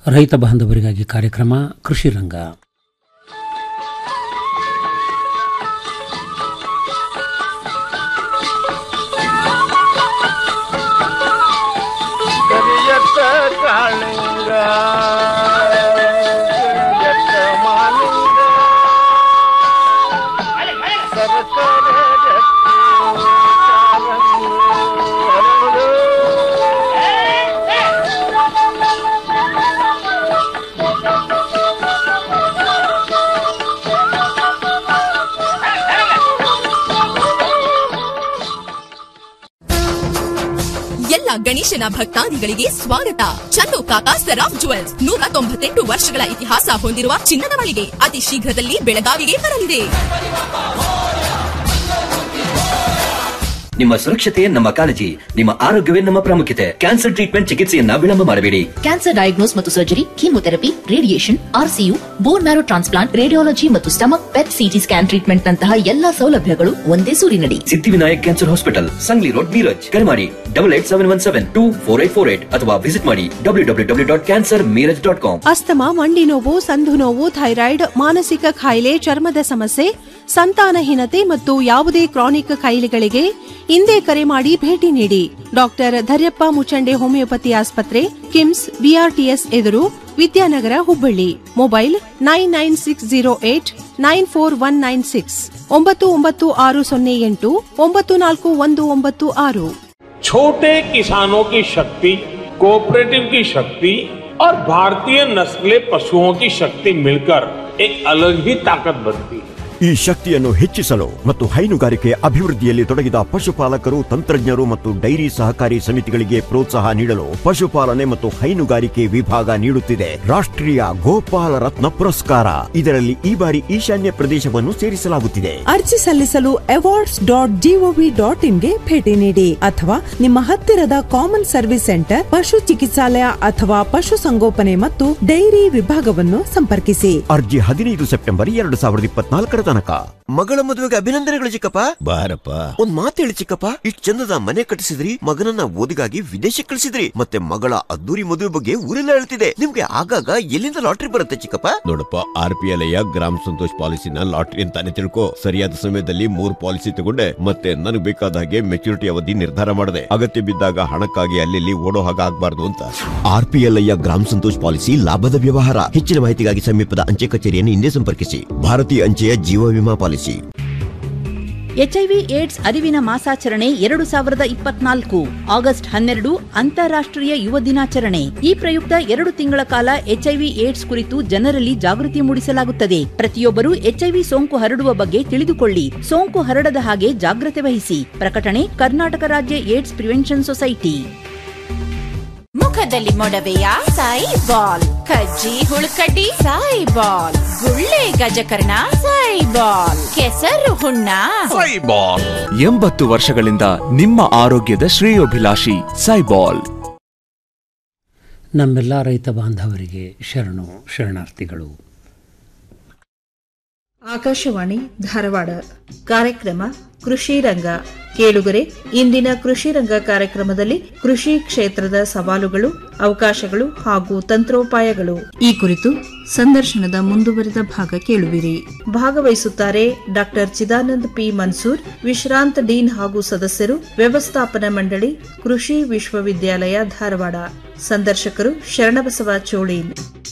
ರೈತ ಬಾಂಧವರಿಗಾಗಿ ಕಾರ್ಯಕ್ರಮ ಕೃಷಿ ರಂಗ ಕರಿಯತ್ತ ಕಾಳಿಂಗ ಕರಿಯತ್ತ ಮಾಲಿಂಗ ಸರಸರ ಗಟ್ಟಿ ಕಾಲಂಗಿ ಹರಡು. ಎಲ್ಲ ಗಣೇಶನ ಭಕ್ತಾದಿಗಳಿಗೆ ಸ್ವಾಗತ ಚಂದು ಕಾಕಾ ಸರಾಫ್ ಜುವೆಲ್ಸ್ ನೂರ ತೊಂಬತ್ತೆಂಟು ವರ್ಷಗಳ ಇತಿಹಾಸ ಹೊಂದಿರುವ ಚಿನ್ನದ ಮಳಿಗೆ ಅತಿ ಶೀಘ್ರದಲ್ಲಿ ಬೆಳಗಾವಿಗೆ ಬರಲಿದೆ ನಿಮ್ಮ ಸುರಕ್ಷತೆ ನಮ್ಮ ಕಾಳಜಿ ನಿಮ್ಮ ಆರೋಗ್ಯವೇ ನಮ್ಮ ಪ್ರಾಮುಖ್ಯತೆ ಕ್ಯಾನ್ಸರ್ ಟ್ರೀಟ್ಮೆಂಟ್ ಚಿಕಿತ್ಸೆಯನ್ನ ವಿಳಂಬ ಮಾಡಬೇಡಿ ಕ್ಯಾನ್ಸರ್ ಡಯಾಗ್ನೋಸ್ ಮತ್ತು surgery chemotherapy radiation RCU bone marrow transplant radiology ಮತ್ತು stomach PET CT scan treatment ನಂತಹ ಎಲ್ಲಾ ಸೌಲಭ್ಯಗಳು ಒಂದೇ ಸೂರಿನಡಿ Siddhivinayak cancer hospital Sangli road Miraj ಕರೆ ಮಾಡಿ double eight seven one seven two four eight four eight ಅಥವಾ ವಿಸಿಟ್ ಮಾಡಿ W W W dot cancer Miraj dot com asthma ಮಂಡಿ ನೋವು ಸಂಧು ನೋವು ಥೈರಾಯ್ಡ್ ಮಾನಸಿಕ ಕಾಯಿಲೆ ಚರ್ಮದ ಸಮಸ್ಯೆ ಸಂತಾನಹೀನತೆ ಮತ್ತು ಯಾವುದೇ ಕ್ರಾನಿಕ್ ಕಾಯಿಲೆಗಳಿಗೆ ಹಿಂದೆ ಕರೆ ಮಾಡಿ ಭೇಟಿ ನೀಡಿ ಡಾಕ್ಟರ್ ಧರ್ಯಪ್ಪ ಮುಚಂಡೆ ಹೋಮಿಯೋಪತಿ ಆಸ್ಪತ್ರೆ ಕಿಮ್ಸ್ ಬಿಆರ್ಟಿಎಸ್ ಎದುರು Vidyanagar Hubballi mobile nine nine six zero eight nine four one nine six ಒಂಬತ್ತು ಒಂಬತ್ತು ಆರು ಸೊನ್ನೆ ಎಂಟು ಒಂಬತ್ತು ನಾಲ್ಕು ಒಂದು ಒಂಬತ್ತು ಆರು छोटे किसानों की शक्ति कोऑपरेटिव की शक्ति और भारतीय नस्ले पशुओं की शक्ति मिलकर एक अलग ही ताकत बनती है ಈ ಶಕ್ತಿಯನ್ನು ಹೆಚ್ಚಿಸಲು ಮತ್ತು ಹೈನುಗಾರಿಕೆ ಅಭಿವೃದ್ಧಿಯಲ್ಲಿ ತೊಡಗಿದ ಪಶುಪಾಲಕರು ತಂತ್ರಜ್ಞರು ಮತ್ತು ಡೈರಿ ಸಹಕಾರಿ ಸಮಿತಿಗಳಿಗೆ ಪ್ರೋತ್ಸಾಹ ನೀಡಲು ಪಶುಪಾಲನೆ ಮತ್ತು ಹೈನುಗಾರಿಕೆ ವಿಭಾಗ ನೀಡುತ್ತಿದೆ ರಾಷ್ಟ್ರೀಯ ಗೋಪಾಲ ರತ್ನ ಪುರಸ್ಕಾರ ಇದರಲ್ಲಿ ಈ ಬಾರಿ ಈಶಾನ್ಯ ಪ್ರದೇಶವನ್ನು ಸೇರಿಸಲಾಗುತ್ತಿದೆ ಅರ್ಜಿ ಸಲ್ಲಿಸಲು ಅವಾರ್ಡ್ಸ್ ಡಾಟ್ ಜಿಒವಿ ಡಾಟ್ ಇನ್ಗೆ ಭೇಟಿ ನೀಡಿ ಅಥವಾ ನಿಮ್ಮ ಹತ್ತಿರದ ಕಾಮನ್ ಸರ್ವಿಸ್ ಸೆಂಟರ್ ಪಶು ಚಿಕಿತ್ಸಾಲಯ ಅಥವಾ ಪಶು ಸಂಗೋಪನೆ ಮತ್ತು ಡೈರಿ ವಿಭಾಗವನ್ನು ಸಂಪರ್ಕಿಸಿ ಅರ್ಜಿ ಹದಿನೈದು ಸೆಪ್ಟೆಂಬರ್ ಎರಡು ಸಾವಿರದ ಇಪ್ಪತ್ನಾಲ್ಕರ ತನಕ ಮಗಳ ಮದುವೆಗೆ ಅಭಿನಂದನೆಗಳು ಚಿಕ್ಕಪ್ಪ ಬಾರಪ್ಪ ಒಂದ್ ಮಾತು ಹೇಳಿ ಚಿಕ್ಕಪ್ಪ ಇಷ್ಟ್ ಚಂದದ ಮನೆ ಕಟ್ಟಿಸಿದ್ರಿ ಮಗನನ್ನ ಓದಿಗಾಗಿ ವಿದೇಶಕ್ಕೆ ಕಳಿಸಿದ್ರಿ ಮತ್ತೆ ಮಗಳ ಅದ್ದೂರಿ ಮದುವೆ ಬಗ್ಗೆ ಊರೆಲ್ಲ ಹೇಳ್ತಿದೆ ನಿಮ್ಗೆ ಆಗಾಗ ಎಲ್ಲಿಂದ ಲಾಟ್ರಿ ಬರುತ್ತೆ ಚಿಕ್ಕಪ್ಪ ನೋಡಪ್ಪ ಆರ್ ಪಿ ಎಲ್ ಗ್ರಾಮ ಸಂತೋಷ್ ಪಾಲಿಸಿನ ಲಾಟ್ರಿ ಅಂತಾನೆ ತಿಳ್ಕೊ ಸರಿಯಾದ ಸಮಯದಲ್ಲಿ ಮೂರ್ ಪಾಲಿಸಿ ತಗೊಂಡೆ ಮತ್ತೆ ನನಗೆ ಬೇಕಾದ ಹಾಗೆ ಮೆಚುರಿಟಿ ಅವಧಿ ನಿರ್ಧಾರ ಮಾಡಿದೆ ಅಗತ್ಯ ಬಿದ್ದಾಗ ಹಣಕ್ಕಾಗಿ ಅಲ್ಲಿ ಓಡೋ ಹಾಗೆ ಆಗ್ಬಾರ್ದು ಅಂತ ಆರ್ ಪಿ ಎಲ್ ಗ್ರಾಮ ಸಂತೋಷ್ ಪಾಲಿಸಿ ಲಾಭದ ವ್ಯವಹಾರ ಹೆಚ್ಚಿನ ಮಾಹಿತಿಗಾಗಿ ಸಮೀಪದ ಅಂಚೆ ಕಚೇರಿಯನ್ನು ಹಿಂದೆ ಸಂಪರ್ಕಿಸಿ ಭಾರತೀಯ ಅಂಚೆಯ ಜೀವ ವಿಮಾ ಪಾಲಿಸಿ ಎಚ್ಐವಿ ಏಡ್ಸ್ ಅರಿವಿನ ಮಾಸಾಚರಣೆ ಎರಡು ಸಾವಿರದ ಇಪ್ಪತ್ನಾಲ್ಕು ಆಗಸ್ಟ್ ಹನ್ನೆರಡು ಅಂತಾರಾಷ್ಟ್ರೀಯ ಯುವ ದಿನಾಚರಣೆ ಈ ಪ್ರಯುಕ್ತ ಎರಡು ತಿಂಗಳ ಕಾಲ ಎಚ್ಐವಿ ಏಡ್ಸ್ ಕುರಿತು ಜನರಲ್ಲಿ ಜಾಗೃತಿ ಮೂಡಿಸಲಾಗುತ್ತದೆ ಪ್ರತಿಯೊಬ್ಬರು ಎಚ್ಐವಿ ಸೋಂಕು ಹರಡುವ ಬಗ್ಗೆ ತಿಳಿದುಕೊಳ್ಳಿ ಸೋಂಕು ಹರಡದ ಹಾಗೆ ಜಾಗ್ರತೆ ವಹಿಸಿ ಪ್ರಕಟಣೆ ಕರ್ನಾಟಕ ರಾಜ್ಯ ಏಡ್ಸ್ ಪ್ರಿವೆನ್ಷನ್ ಸೊಸೈಟಿ ಮುಖದಲ್ಲಿ ಮೊಡವೆಯ ಸಾಯಿ ಬಾಲ್ ಕಜ್ಜಿ ಹುಳುಕಡ್ಡಿ ಸಾಯಿ ಬಾಲ್ ಗುಳ್ಳೆ ಗಜಕರ್ಣ ಸಾಯಿ ಬಾಲ್ ಕೆಸರು ಹುಣ್ಣ ಎಂಬತ್ತು ವರ್ಷಗಳಿಂದ ನಿಮ್ಮ ಆರೋಗ್ಯದ ಶ್ರೇಯೋಭಿಲಾಷಿ ಸೈಬಾಲ್ ನಮ್ಮೆಲ್ಲ ರೈತ ಬಾಂಧವರಿಗೆ ಶರಣು ಶರಣಾರ್ಥಿಗಳು ಆಕಾಶವಾಣಿ ಧಾರವಾಡ ಕಾರ್ಯಕ್ರಮ ಕೃಷಿ ರಂಗ ಕೇಳುಗರೆ ಇಂದಿನ ಕೃಷಿ ರಂಗ ಕಾರ್ಯಕ್ರಮದಲ್ಲಿ ಕೃಷಿ ಕ್ಷೇತ್ರದ ಸವಾಲುಗಳು ಅವಕಾಶಗಳು ಹಾಗೂ ತಂತ್ರೋಪಾಯಗಳು ಈ ಕುರಿತು ಸಂದರ್ಶನದ ಮುಂದುವರಿದ ಭಾಗ ಕೇಳುವಿರಿ ಭಾಗವಹಿಸುತ್ತಾರೆ ಡಾಕ್ಟರ್ ಚಿದಾನಂದ್ ಪಿ ಮನ್ಸೂರ್ ವಿಶ್ರಾಂತ ಡೀನ್ ಹಾಗೂ ಸದಸ್ಯರು ವ್ಯವಸ್ಥಾಪನಾ ಮಂಡಳಿ ಕೃಷಿ ವಿಶ್ವವಿದ್ಯಾಲಯ ಧಾರವಾಡ ಸಂದರ್ಶಕರು ಶರಣಬಸವ ಚೋಳೀನ್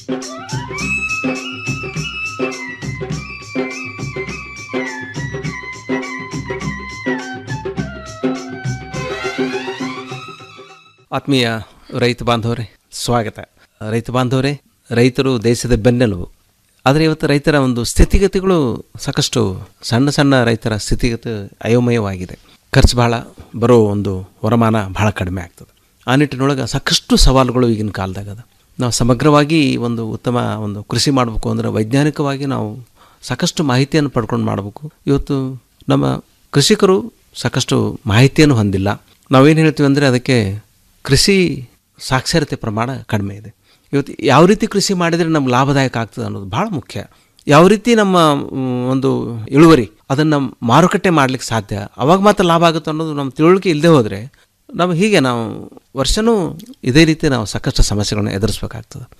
ಆತ್ಮೀಯ ರೈತ ಬಾಂಧವರೇ ಸ್ವಾಗತ ರೈತ ಬಾಂಧವರೇ ರೈತರು ದೇಶದ ಬೆನ್ನೆಲುಬು ಆದರೆ ಇವತ್ತು ರೈತರ ಒಂದು ಸ್ಥಿತಿಗತಿಗಳು ಸಾಕಷ್ಟು ಸಣ್ಣ ಸಣ್ಣ ರೈತರ ಸ್ಥಿತಿಗತಿ ಅಯೋಮಯವಾಗಿದೆ ಖರ್ಚು ಭಾಳ ಬರೋ ಒಂದು ವರಮಾನ ಭಾಳ ಕಡಿಮೆ ಆಗ್ತದೆ ಆ ನಿಟ್ಟಿನೊಳಗೆ ಸಾಕಷ್ಟು ಸವಾಲುಗಳು ಈಗಿನ ಕಾಲದಾಗ ಅದ ನಾವು ಸಮಗ್ರವಾಗಿ ಒಂದು ಉತ್ತಮ ಒಂದು ಕೃಷಿ ಮಾಡಬೇಕು ಅಂದರೆ ವೈಜ್ಞಾನಿಕವಾಗಿ ನಾವು ಸಾಕಷ್ಟು ಮಾಹಿತಿಯನ್ನು ಪಡ್ಕೊಂಡು ಮಾಡಬೇಕು ಇವತ್ತು ನಮ್ಮ ಕೃಷಿಕರು ಸಾಕಷ್ಟು ಮಾಹಿತಿಯನ್ನು ಹೊಂದಿಲ್ಲ ನಾವೇನು ಹೇಳ್ತೀವಿ ಅಂದರೆ ಅದಕ್ಕೆ ಕೃಷಿ ಸಾಕ್ಷರತೆ ಪ್ರಮಾಣ ಕಡಿಮೆ ಇದೆ ಇವತ್ತು ಯಾವ ರೀತಿ ಕೃಷಿ ಮಾಡಿದರೆ ನಮ್ಗೆ ಲಾಭದಾಯಕ ಆಗ್ತದೆ ಅನ್ನೋದು ಭಾಳ ಮುಖ್ಯ ಯಾವ ರೀತಿ ನಮ್ಮ ಮ್, ಒಂದು ಇಳುವರಿ ಅದನ್ನು ಮಾರುಕಟ್ಟೆ ಮಾಡ್ಲಿಕ್ಕೆ ಸಾಧ್ಯ ಅವಾಗ ಮಾತ್ರ ಲಾಭ ಆಗುತ್ತೆ ಅನ್ನೋದು ನಮ್ಮ ತಿಳುವಳಿಕೆ ಇಲ್ಲದೆ ಹೋದರೆ ನಾವು ಹೀಗೆ ನಾವು ವರ್ಷನೂ ಇದೇ ರೀತಿ ನಾವು ಸಾಕಷ್ಟು ಸಮಸ್ಯೆಗಳನ್ನ ಎದುರಿಸ್ಬೇಕಾಗ್ತದೆ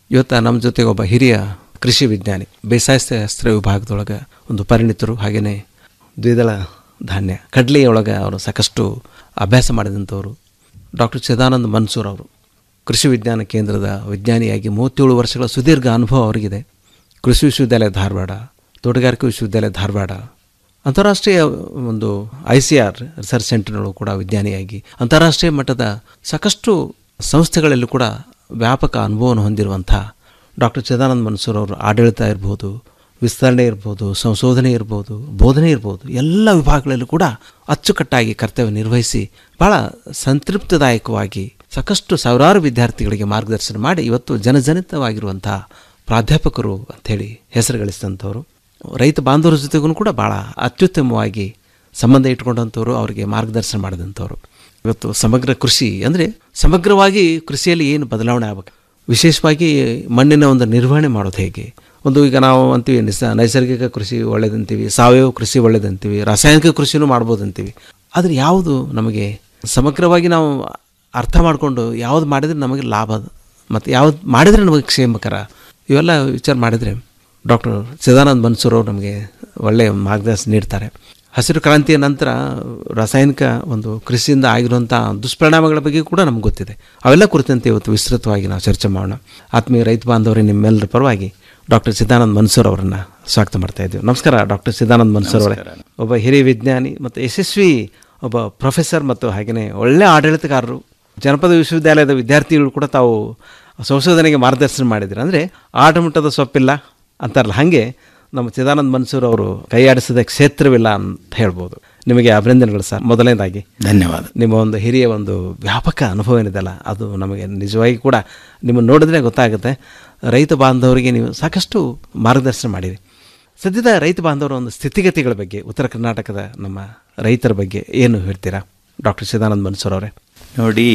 ಇವತ್ತು ನಮ್ಮ ಜೊತೆಗೆ ಒಬ್ಬ ಹಿರಿಯ ಕೃಷಿ ವಿಜ್ಞಾನಿ ಬೇಸಾಯ ಶಾಸ್ತ್ರ ವಿಭಾಗದೊಳಗೆ ಒಂದು ಪರಿಣಿತರು ಹಾಗೆಯೇ ದ್ವಿದಳ ಧಾನ್ಯ ಕಡಲೆಯೊಳಗೆ ಅವರು ಸಾಕಷ್ಟು ಅಭ್ಯಾಸ ಮಾಡಿದಂಥವರು ಡಾಕ್ಟರ್ ಚಿದಾನಂದ್ ಮನ್ಸೂರ್ ಅವರು ಕೃಷಿ ವಿಜ್ಞಾನ ಕೇಂದ್ರದ ವಿಜ್ಞಾನಿಯಾಗಿ ಮೂವತ್ತೇಳು ವರ್ಷಗಳ ಸುದೀರ್ಘ ಅನುಭವ ಅವರಿಗಿದೆ ಕೃಷಿ ವಿಶ್ವವಿದ್ಯಾಲಯ ಧಾರವಾಡ ತೋಟಗಾರಿಕೆ ವಿಶ್ವವಿದ್ಯಾಲಯ ಧಾರವಾಡ ಅಂತಾರಾಷ್ಟ್ರೀಯ ಒಂದು ಐ ಸಿ ಆರ್ ರಿಸರ್ಚ್ ಸೆಂಟರ್ನಲ್ಲೂ ಕೂಡ ವಿಜ್ಞಾನಿಯಾಗಿ ಅಂತಾರಾಷ್ಟ್ರೀಯ ಮಟ್ಟದ ಸಾಕಷ್ಟು ಸಂಸ್ಥೆಗಳಲ್ಲೂ ಕೂಡ ವ್ಯಾಪಕ ಅನುಭವವನ್ನು ಹೊಂದಿರುವಂಥ ಡಾಕ್ಟರ್ ಚಿದಾನಂದ್ ಮನ್ಸೂರ್ ಅವರು ಆಡಳಿತ ಇರ್ಬೋದು ವಿಸ್ತರಣೆ ಇರ್ಬೋದು ಸಂಶೋಧನೆ ಇರ್ಬೋದು ಬೋಧನೆ ಇರ್ಬೋದು ಎಲ್ಲ ವಿಭಾಗಗಳಲ್ಲೂ ಕೂಡ ಅಚ್ಚುಕಟ್ಟಾಗಿ ಕರ್ತವ್ಯ ನಿರ್ವಹಿಸಿ ಭಾಳ ಸಂತೃಪ್ತಿದಾಯಕವಾಗಿ ಸಾಕಷ್ಟು ಸಾವಿರಾರು ವಿದ್ಯಾರ್ಥಿಗಳಿಗೆ ಮಾರ್ಗದರ್ಶನ ಮಾಡಿ ಇವತ್ತು ಜನಜನಿತವಾಗಿರುವಂಥ ಪ್ರಾಧ್ಯಾಪಕರು ಅಂಥೇಳಿ ಹೆಸರು ಗಳಿಸಿದಂಥವ್ರು ರೈತ ಬಾಂಧವರ ಜೊತೆಗೂ ಕೂಡ ಭಾಳ ಅತ್ಯುತ್ತಮವಾಗಿ ಸಂಬಂಧ ಇಟ್ಕೊಂಡಂಥವ್ರು ಅವರಿಗೆ ಮಾರ್ಗದರ್ಶನ ಮಾಡಿದಂಥವ್ರು ಇವತ್ತು ಸಮಗ್ರ ಕೃಷಿ ಅಂದರೆ ಸಮಗ್ರವಾಗಿ ಕೃಷಿಯಲ್ಲಿ ಏನು ಬದಲಾವಣೆ ಆಗಬೇಕು ವಿಶೇಷವಾಗಿ ಮಣ್ಣಿನ ಒಂದು ನಿರ್ವಹಣೆ ಮಾಡೋದು ಹೇಗೆ ಒಂದು ಈಗ ನಾವು ಅಂತೀವಿ ನಿಸ ನೈಸರ್ಗಿಕ ಕೃಷಿ ಒಳ್ಳೇದಂತೀವಿ ಸಾವಯವ ಕೃಷಿ ಒಳ್ಳೇದಂತೀವಿ ರಾಸಾಯನಿಕ ಕೃಷಿನೂ ಮಾಡ್ಬೋದು ಅಂತೀವಿ ಆದರೆ ಯಾವುದು ನಮಗೆ ಸಮಗ್ರವಾಗಿ ನಾವು ಅರ್ಥ ಮಾಡಿಕೊಂಡು ಯಾವುದು ಮಾಡಿದರೆ ನಮಗೆ ಲಾಭ ಮತ್ತು ಯಾವ್ದು ಮಾಡಿದರೆ ನಮಗೆ ಕ್ಷೇಮಕರ ಇವೆಲ್ಲ ವಿಚಾರ ಮಾಡಿದರೆ ಡಾಕ್ಟರ್ ಚಿದಾನಂದ್ ಮನ್ಸೂರ್ ಅವರು ನಮಗೆ ಒಳ್ಳೆಯ ಮಾರ್ಗದರ್ಶನ ನೀಡ್ತಾರೆ ಹಸಿರು ಕ್ರಾಂತಿಯ ನಂತರ ರಾಸಾಯನಿಕ ಒಂದು ಕೃಷಿಯಿಂದ ಆಗಿರುವಂಥ ದುಷ್ಪರಿಣಾಮಗಳ ಬಗ್ಗೆ ಕೂಡ ನಮ್ಗೆ ಗೊತ್ತಿದೆ ಅವೆಲ್ಲ ಕುರಿತಂತೆ ಇವತ್ತು ವಿಸ್ತೃತವಾಗಿ ನಾವು ಚರ್ಚೆ ಮಾಡೋಣ ಆತ್ಮೀಯ ರೈತ ಬಾಂಧವರೇ ನಿಮ್ಮೆಲ್ಲರ ಪರವಾಗಿ ಡಾಕ್ಟರ್ ಚಿದಾನಂದ್ ಮನ್ಸೂರ್ ಅವರನ್ನು ಸ್ವಾಗತ ಮಾಡ್ತಾ ಇದ್ದೀವಿ ನಮಸ್ಕಾರ ಡಾಕ್ಟರ್ ಚಿದಾನಂದ್ ಮನ್ಸೂರ್ ಅವರೇ ಒಬ್ಬ ಹಿರಿಯ ವಿಜ್ಞಾನಿ ಮತ್ತು ಯಶಸ್ವಿ ಒಬ್ಬ ಪ್ರೊಫೆಸರ್ ಮತ್ತು ಹಾಗೆಯೇ ಒಳ್ಳೆಯ ಆಡಳಿತಗಾರರು ಜನಪದ ವಿಶ್ವವಿದ್ಯಾಲಯದ ವಿದ್ಯಾರ್ಥಿಗಳು ಕೂಡ ತಾವು ಸಂಶೋಧನೆಗೆ ಮಾರ್ಗದರ್ಶನ ಮಾಡಿದ್ರು ಅಂದರೆ ಆಟಮುಟ್ಟದ ಸೊಪ್ಪಿಲ್ಲ ಅಂತಾರಲ್ಲ ಹಾಗೆ ನಮ್ಮ ಚಿದಾನಂದ್ ಮನ್ಸೂರ್ ಅವರು ಕೈಯಾಡಿಸದ ಕ್ಷೇತ್ರವಿಲ್ಲ ಅಂತ ಹೇಳ್ಬೋದು ನಿಮಗೆ ಅಭಿನಂದನೆಗಳು ಸರ್ ಮೊದಲನೇದಾಗಿ ಧನ್ಯವಾದ ನಿಮ್ಮ ಒಂದು ಹಿರಿಯ ಒಂದು ವ್ಯಾಪಕ ಅನುಭವ ಏನಿದೆಲ್ಲ ಅದು ನಮಗೆ ನಿಜವಾಗಿ ಕೂಡ ನಿಮ್ಮನ್ನು ನೋಡಿದ್ರೆ ಗೊತ್ತಾಗುತ್ತೆ ರೈತ ಬಾಂಧವರಿಗೆ ನೀವು ಸಾಕಷ್ಟು ಮಾರ್ಗದರ್ಶನ ಮಾಡಿರಿ ಸದ್ಯದ ರೈತ ಬಾಂಧವರ ಒಂದು ಸ್ಥಿತಿಗತಿಗಳ ಬಗ್ಗೆ ಉತ್ತರ ಕರ್ನಾಟಕದ ನಮ್ಮ ರೈತರ ಬಗ್ಗೆ ಏನು ಹೇಳ್ತೀರಾ ಡಾಕ್ಟರ್ ಚಿದಾನಂದ್ ಮನ್ಸೂರ್ ಅವರೇ ನೋಡಿ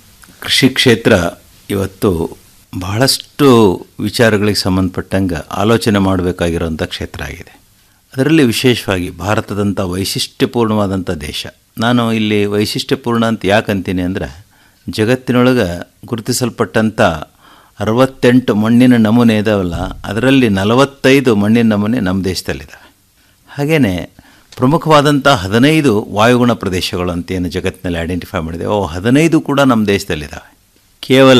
ಕೃಷಿ ಕ್ಷೇತ್ರ ಇವತ್ತು ಬಹಳಷ್ಟು ವಿಚಾರಗಳಿಗೆ ಸಂಬಂಧಪಟ್ಟಂಗೆ ಆಲೋಚನೆ ಮಾಡಬೇಕಾಗಿರೋಂಥ ಕ್ಷೇತ್ರ ಆಗಿದೆ ಅದರಲ್ಲಿ ವಿಶೇಷವಾಗಿ ಭಾರತದಂಥ ವೈಶಿಷ್ಟ್ಯಪೂರ್ಣವಾದಂಥ ದೇಶ ನಾನು ಇಲ್ಲಿ ವೈಶಿಷ್ಟ್ಯಪೂರ್ಣ ಅಂತ ಯಾಕೆ ಅಂತೀನಿ ಅಂದರೆ ಜಗತ್ತಿನೊಳಗೆ ಗುರುತಿಸಲ್ಪಟ್ಟಂಥ ಅರವತ್ತೆಂಟು ಮಣ್ಣಿನ ನಮೂನೆ ಇದಾವಲ್ಲ ಅದರಲ್ಲಿ ನಲವತ್ತೈದು ಮಣ್ಣಿನ ನಮೂನೆ ನಮ್ಮ ದೇಶದಲ್ಲಿದ್ದಾವೆ ಹಾಗೆಯೇ ಪ್ರಮುಖವಾದಂಥ ಹದಿನೈದು ವಾಯುಗುಣ ಪ್ರದೇಶಗಳು ಅಂತ ಏನು ಜಗತ್ತಿನಲ್ಲಿ ಐಡೆಂಟಿಫೈ ಮಾಡಿದೆ ಅವು ಹದಿನೈದು ಕೂಡ ನಮ್ಮ ದೇಶದಲ್ಲಿದ್ದಾವೆ ಕೇವಲ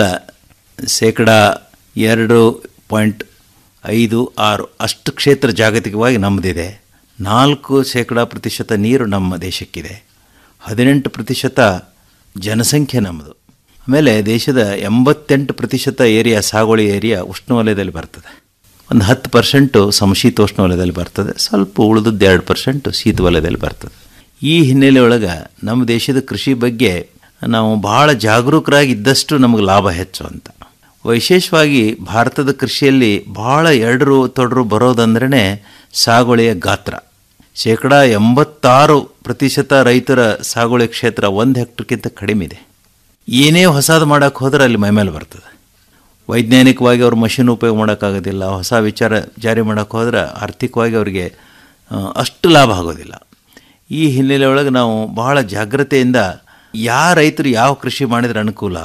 ಶೇಕಡ ಎರಡು ಪಾಯಿಂಟ್ ಐದು ಆರು ಅಷ್ಟು ಕ್ಷೇತ್ರ ಜಾಗತಿಕವಾಗಿ ನಮ್ಮದಿದೆ ನಾಲ್ಕು ಶೇಕಡ ಪ್ರತಿಶತ ನೀರು ನಮ್ಮ ದೇಶಕ್ಕಿದೆ ಹದಿನೆಂಟು ಪ್ರತಿಶತ ಜನಸಂಖ್ಯೆ ನಮ್ಮದು ಆಮೇಲೆ ದೇಶದ ಎಂಬತ್ತೆಂಟು ಪ್ರತಿಶತ ಏರಿಯಾ ಸಾಗುವಳಿ ಏರಿಯಾ ಉಷ್ಣವಲಯದಲ್ಲಿ ಬರ್ತದೆ ಒಂದು ಹತ್ತು ಪರ್ಸೆಂಟು ಸಮಶೀತೋಷ್ಣ ವಲಯದಲ್ಲಿ ಬರ್ತದೆ ಸ್ವಲ್ಪ ಉಳಿದದ್ದು ಎರಡು ಪರ್ಸೆಂಟು ಶೀತ ವಲಯದಲ್ಲಿ ಬರ್ತದೆ ಈ ಹಿನ್ನೆಲೆ ಒಳಗೆ ನಮ್ಮ ದೇಶದ ಕೃಷಿ ಬಗ್ಗೆ ನಾವು ಭಾಳ ಜಾಗರೂಕರಾಗಿ ಇದ್ದಷ್ಟು ನಮಗೆ ಲಾಭ ಹೆಚ್ಚು ಅಂತ ವಿಶೇಷವಾಗಿ ಭಾರತದ ಕೃಷಿಯಲ್ಲಿ ಭಾಳ ಎರಡರು ತೊಡರು ಬರೋದಂದ್ರೇ ಸಾಗುವಳಿಯ ಗಾತ್ರ ಶೇಕಡ ಎಂಬತ್ತಾರು ಪ್ರತಿಶತ ರೈತರ ಸಾಗುವಳಿ ಕ್ಷೇತ್ರ ಒಂದು ಹೆಕ್ಟರ್ಗಿಂತ ಕಡಿಮೆ ಇದೆ ಏನೇ ಹೊಸದು ಮಾಡೋಕ್ಕೆ ಹೋದ್ರೆ ಅಲ್ಲಿ ಮೈಮೇಲೆ ಬರ್ತದೆ ವೈಜ್ಞಾನಿಕವಾಗಿ ಅವ್ರು ಮಷಿನ್ ಉಪಯೋಗ ಮಾಡೋಕ್ಕಾಗೋದಿಲ್ಲ ಹೊಸ ವಿಚಾರ ಜಾರಿ ಮಾಡೋಕ್ಕೆ ಹೋದ್ರೆ ಆರ್ಥಿಕವಾಗಿ ಅವರಿಗೆ ಅಷ್ಟು ಲಾಭ ಆಗೋದಿಲ್ಲ ಈ ಹಿನ್ನೆಲೆ ಒಳಗೆ ನಾವು ಬಹಳ ಜಾಗ್ರತೆಯಿಂದ ಯಾವ ರೈತರು ಯಾವ ಕೃಷಿ ಮಾಡಿದ್ರೆ ಅನುಕೂಲ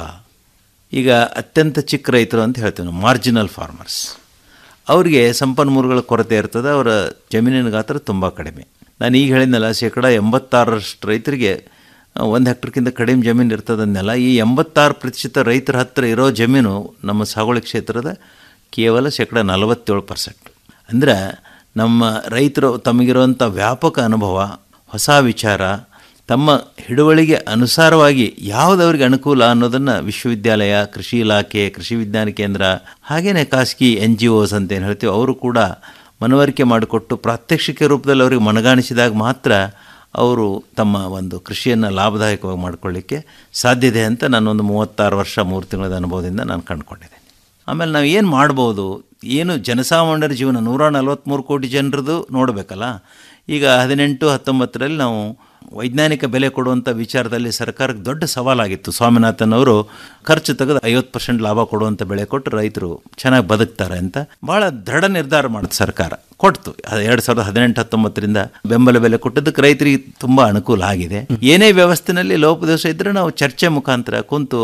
ಈಗ ಅತ್ಯಂತ ಚಿಕ್ಕ ರೈತರು ಅಂತ ಹೇಳ್ತೀವಿ ನಾವು ಮಾರ್ಜಿನಲ್ ಫಾರ್ಮರ್ಸ್ ಅವರಿಗೆ ಸಂಪನ್ಮೂಲಗಳ ಕೊರತೆ ಇರ್ತದೆ ಅವರ ಜಮೀನಿನ ಗಾತ್ರ ತುಂಬ ಕಡಿಮೆ ನಾನು ಈಗ ಹೇಳಿದ್ನಲ್ಲ ಶೇಕಡ ಎಂಬತ್ತಾರರಷ್ಟು ರೈತರಿಗೆ ಒಂದು ಹೆಕ್ಟರ್ಗಿಂತ ಕಡಿಮೆ ಜಮೀನು ಇರ್ತದನ್ನೆಲ್ಲ ಈ ಎಂಬತ್ತಾರು ಪ್ರತಿಶತ ರೈತರ ಹತ್ತಿರ ಇರೋ ಜಮೀನು ನಮ್ಮ ಸಾಗುವಳಿ ಕ್ಷೇತ್ರದ ಕೇವಲ ಶೇಕಡ ನಲವತ್ತೇಳು ಪರ್ಸೆಂಟ್ ಅಂದರೆ ನಮ್ಮ ರೈತರು ತಮಗಿರುವಂಥ ವ್ಯಾಪಕ ಅನುಭವ ಹೊಸ ವಿಚಾರ ತಮ್ಮ ಹಿಡುವಳಿಗೆ ಅನುಸಾರವಾಗಿ ಯಾವುದವ್ರಿಗೆ ಅನುಕೂಲ ಅನ್ನೋದನ್ನು ವಿಶ್ವವಿದ್ಯಾಲಯ ಕೃಷಿ ಇಲಾಖೆ ಕೃಷಿ ವಿಜ್ಞಾನ ಕೇಂದ್ರ ಹಾಗೆಯೇ ಖಾಸಗಿ ಎನ್ ಜಿ ಒಸ್ ಅಂತ ಏನು ಹೇಳ್ತೀವಿ ಅವರು ಕೂಡ ಮನವರಿಕೆ ಮಾಡಿಕೊಟ್ಟು ಪ್ರಾತ್ಯಕ್ಷಿಕ ರೂಪದಲ್ಲಿ ಅವರಿಗೆ ಮನಗಾಣಿಸಿದಾಗ ಮಾತ್ರ ಅವರು ತಮ್ಮ ಒಂದು ಕೃಷಿಯನ್ನು ಲಾಭದಾಯಕವಾಗಿ ಮಾಡಿಕೊಳ್ಳಿಕ್ಕೆ ಸಾಧ್ಯತೆ ಅಂತ ನಾನೊಂದು ಮೂವತ್ತಾರು ವರ್ಷ ಮೂರು ತಿಂಗಳ ಅನುಭವದಿಂದ ನಾನು ಕಂಡುಕೊಂಡಿದ್ದೇನೆ ಆಮೇಲೆ ನಾವು ಏನು ಮಾಡ್ಬೋದು ಏನು ಜನಸಾಮಾನ್ಯರ ಜೀವನ ನೂರ ನಲ್ವತ್ತ್ಮೂರು ಕೋಟಿ ಜನರದು ನೋಡಬೇಕಲ್ಲ ಈಗ ಹದಿನೆಂಟು ಹತ್ತೊಂಬತ್ತರಲ್ಲಿ ನಾವು ವೈಜ್ಞಾನಿಕ ಬೆಲೆ ಕೊಡುವಂಥ ವಿಚಾರದಲ್ಲಿ ಸರ್ಕಾರಕ್ಕೆ ದೊಡ್ಡ ಸವಾಲಾಗಿತ್ತು ಸ್ವಾಮಿನಾಥನ್ ಅವರು ಖರ್ಚು ತೆಗೆದು ಐವತ್ತು ಪರ್ಸೆಂಟ್ ಲಾಭ ಕೊಡುವಂಥ ಬೆಳೆ ಕೊಟ್ಟು ರೈತರು ಚೆನ್ನಾಗಿ ಬದುಕ್ತಾರೆ ಅಂತ ಭಾಳ ದೃಢ ನಿರ್ಧಾರ ಮಾಡುತ್ತೆ ಸರ್ಕಾರ ಕೊಡ್ತು ಎರಡು ಸಾವಿರದ ಹದಿನೆಂಟು ಹತ್ತೊಂಬತ್ತರಿಂದ ಬೆಂಬಲ ಬೆಲೆ ಕೊಟ್ಟದಕ್ಕೆ ರೈತರಿಗೆ ತುಂಬ ಅನುಕೂಲ ಆಗಿದೆ ಏನೇ ವ್ಯವಸ್ಥೆನಲ್ಲಿ ಲೋಪದೋಷ ಇದ್ದರೆ ನಾವು ಚರ್ಚೆ ಮುಖಾಂತರ ಕುಂತು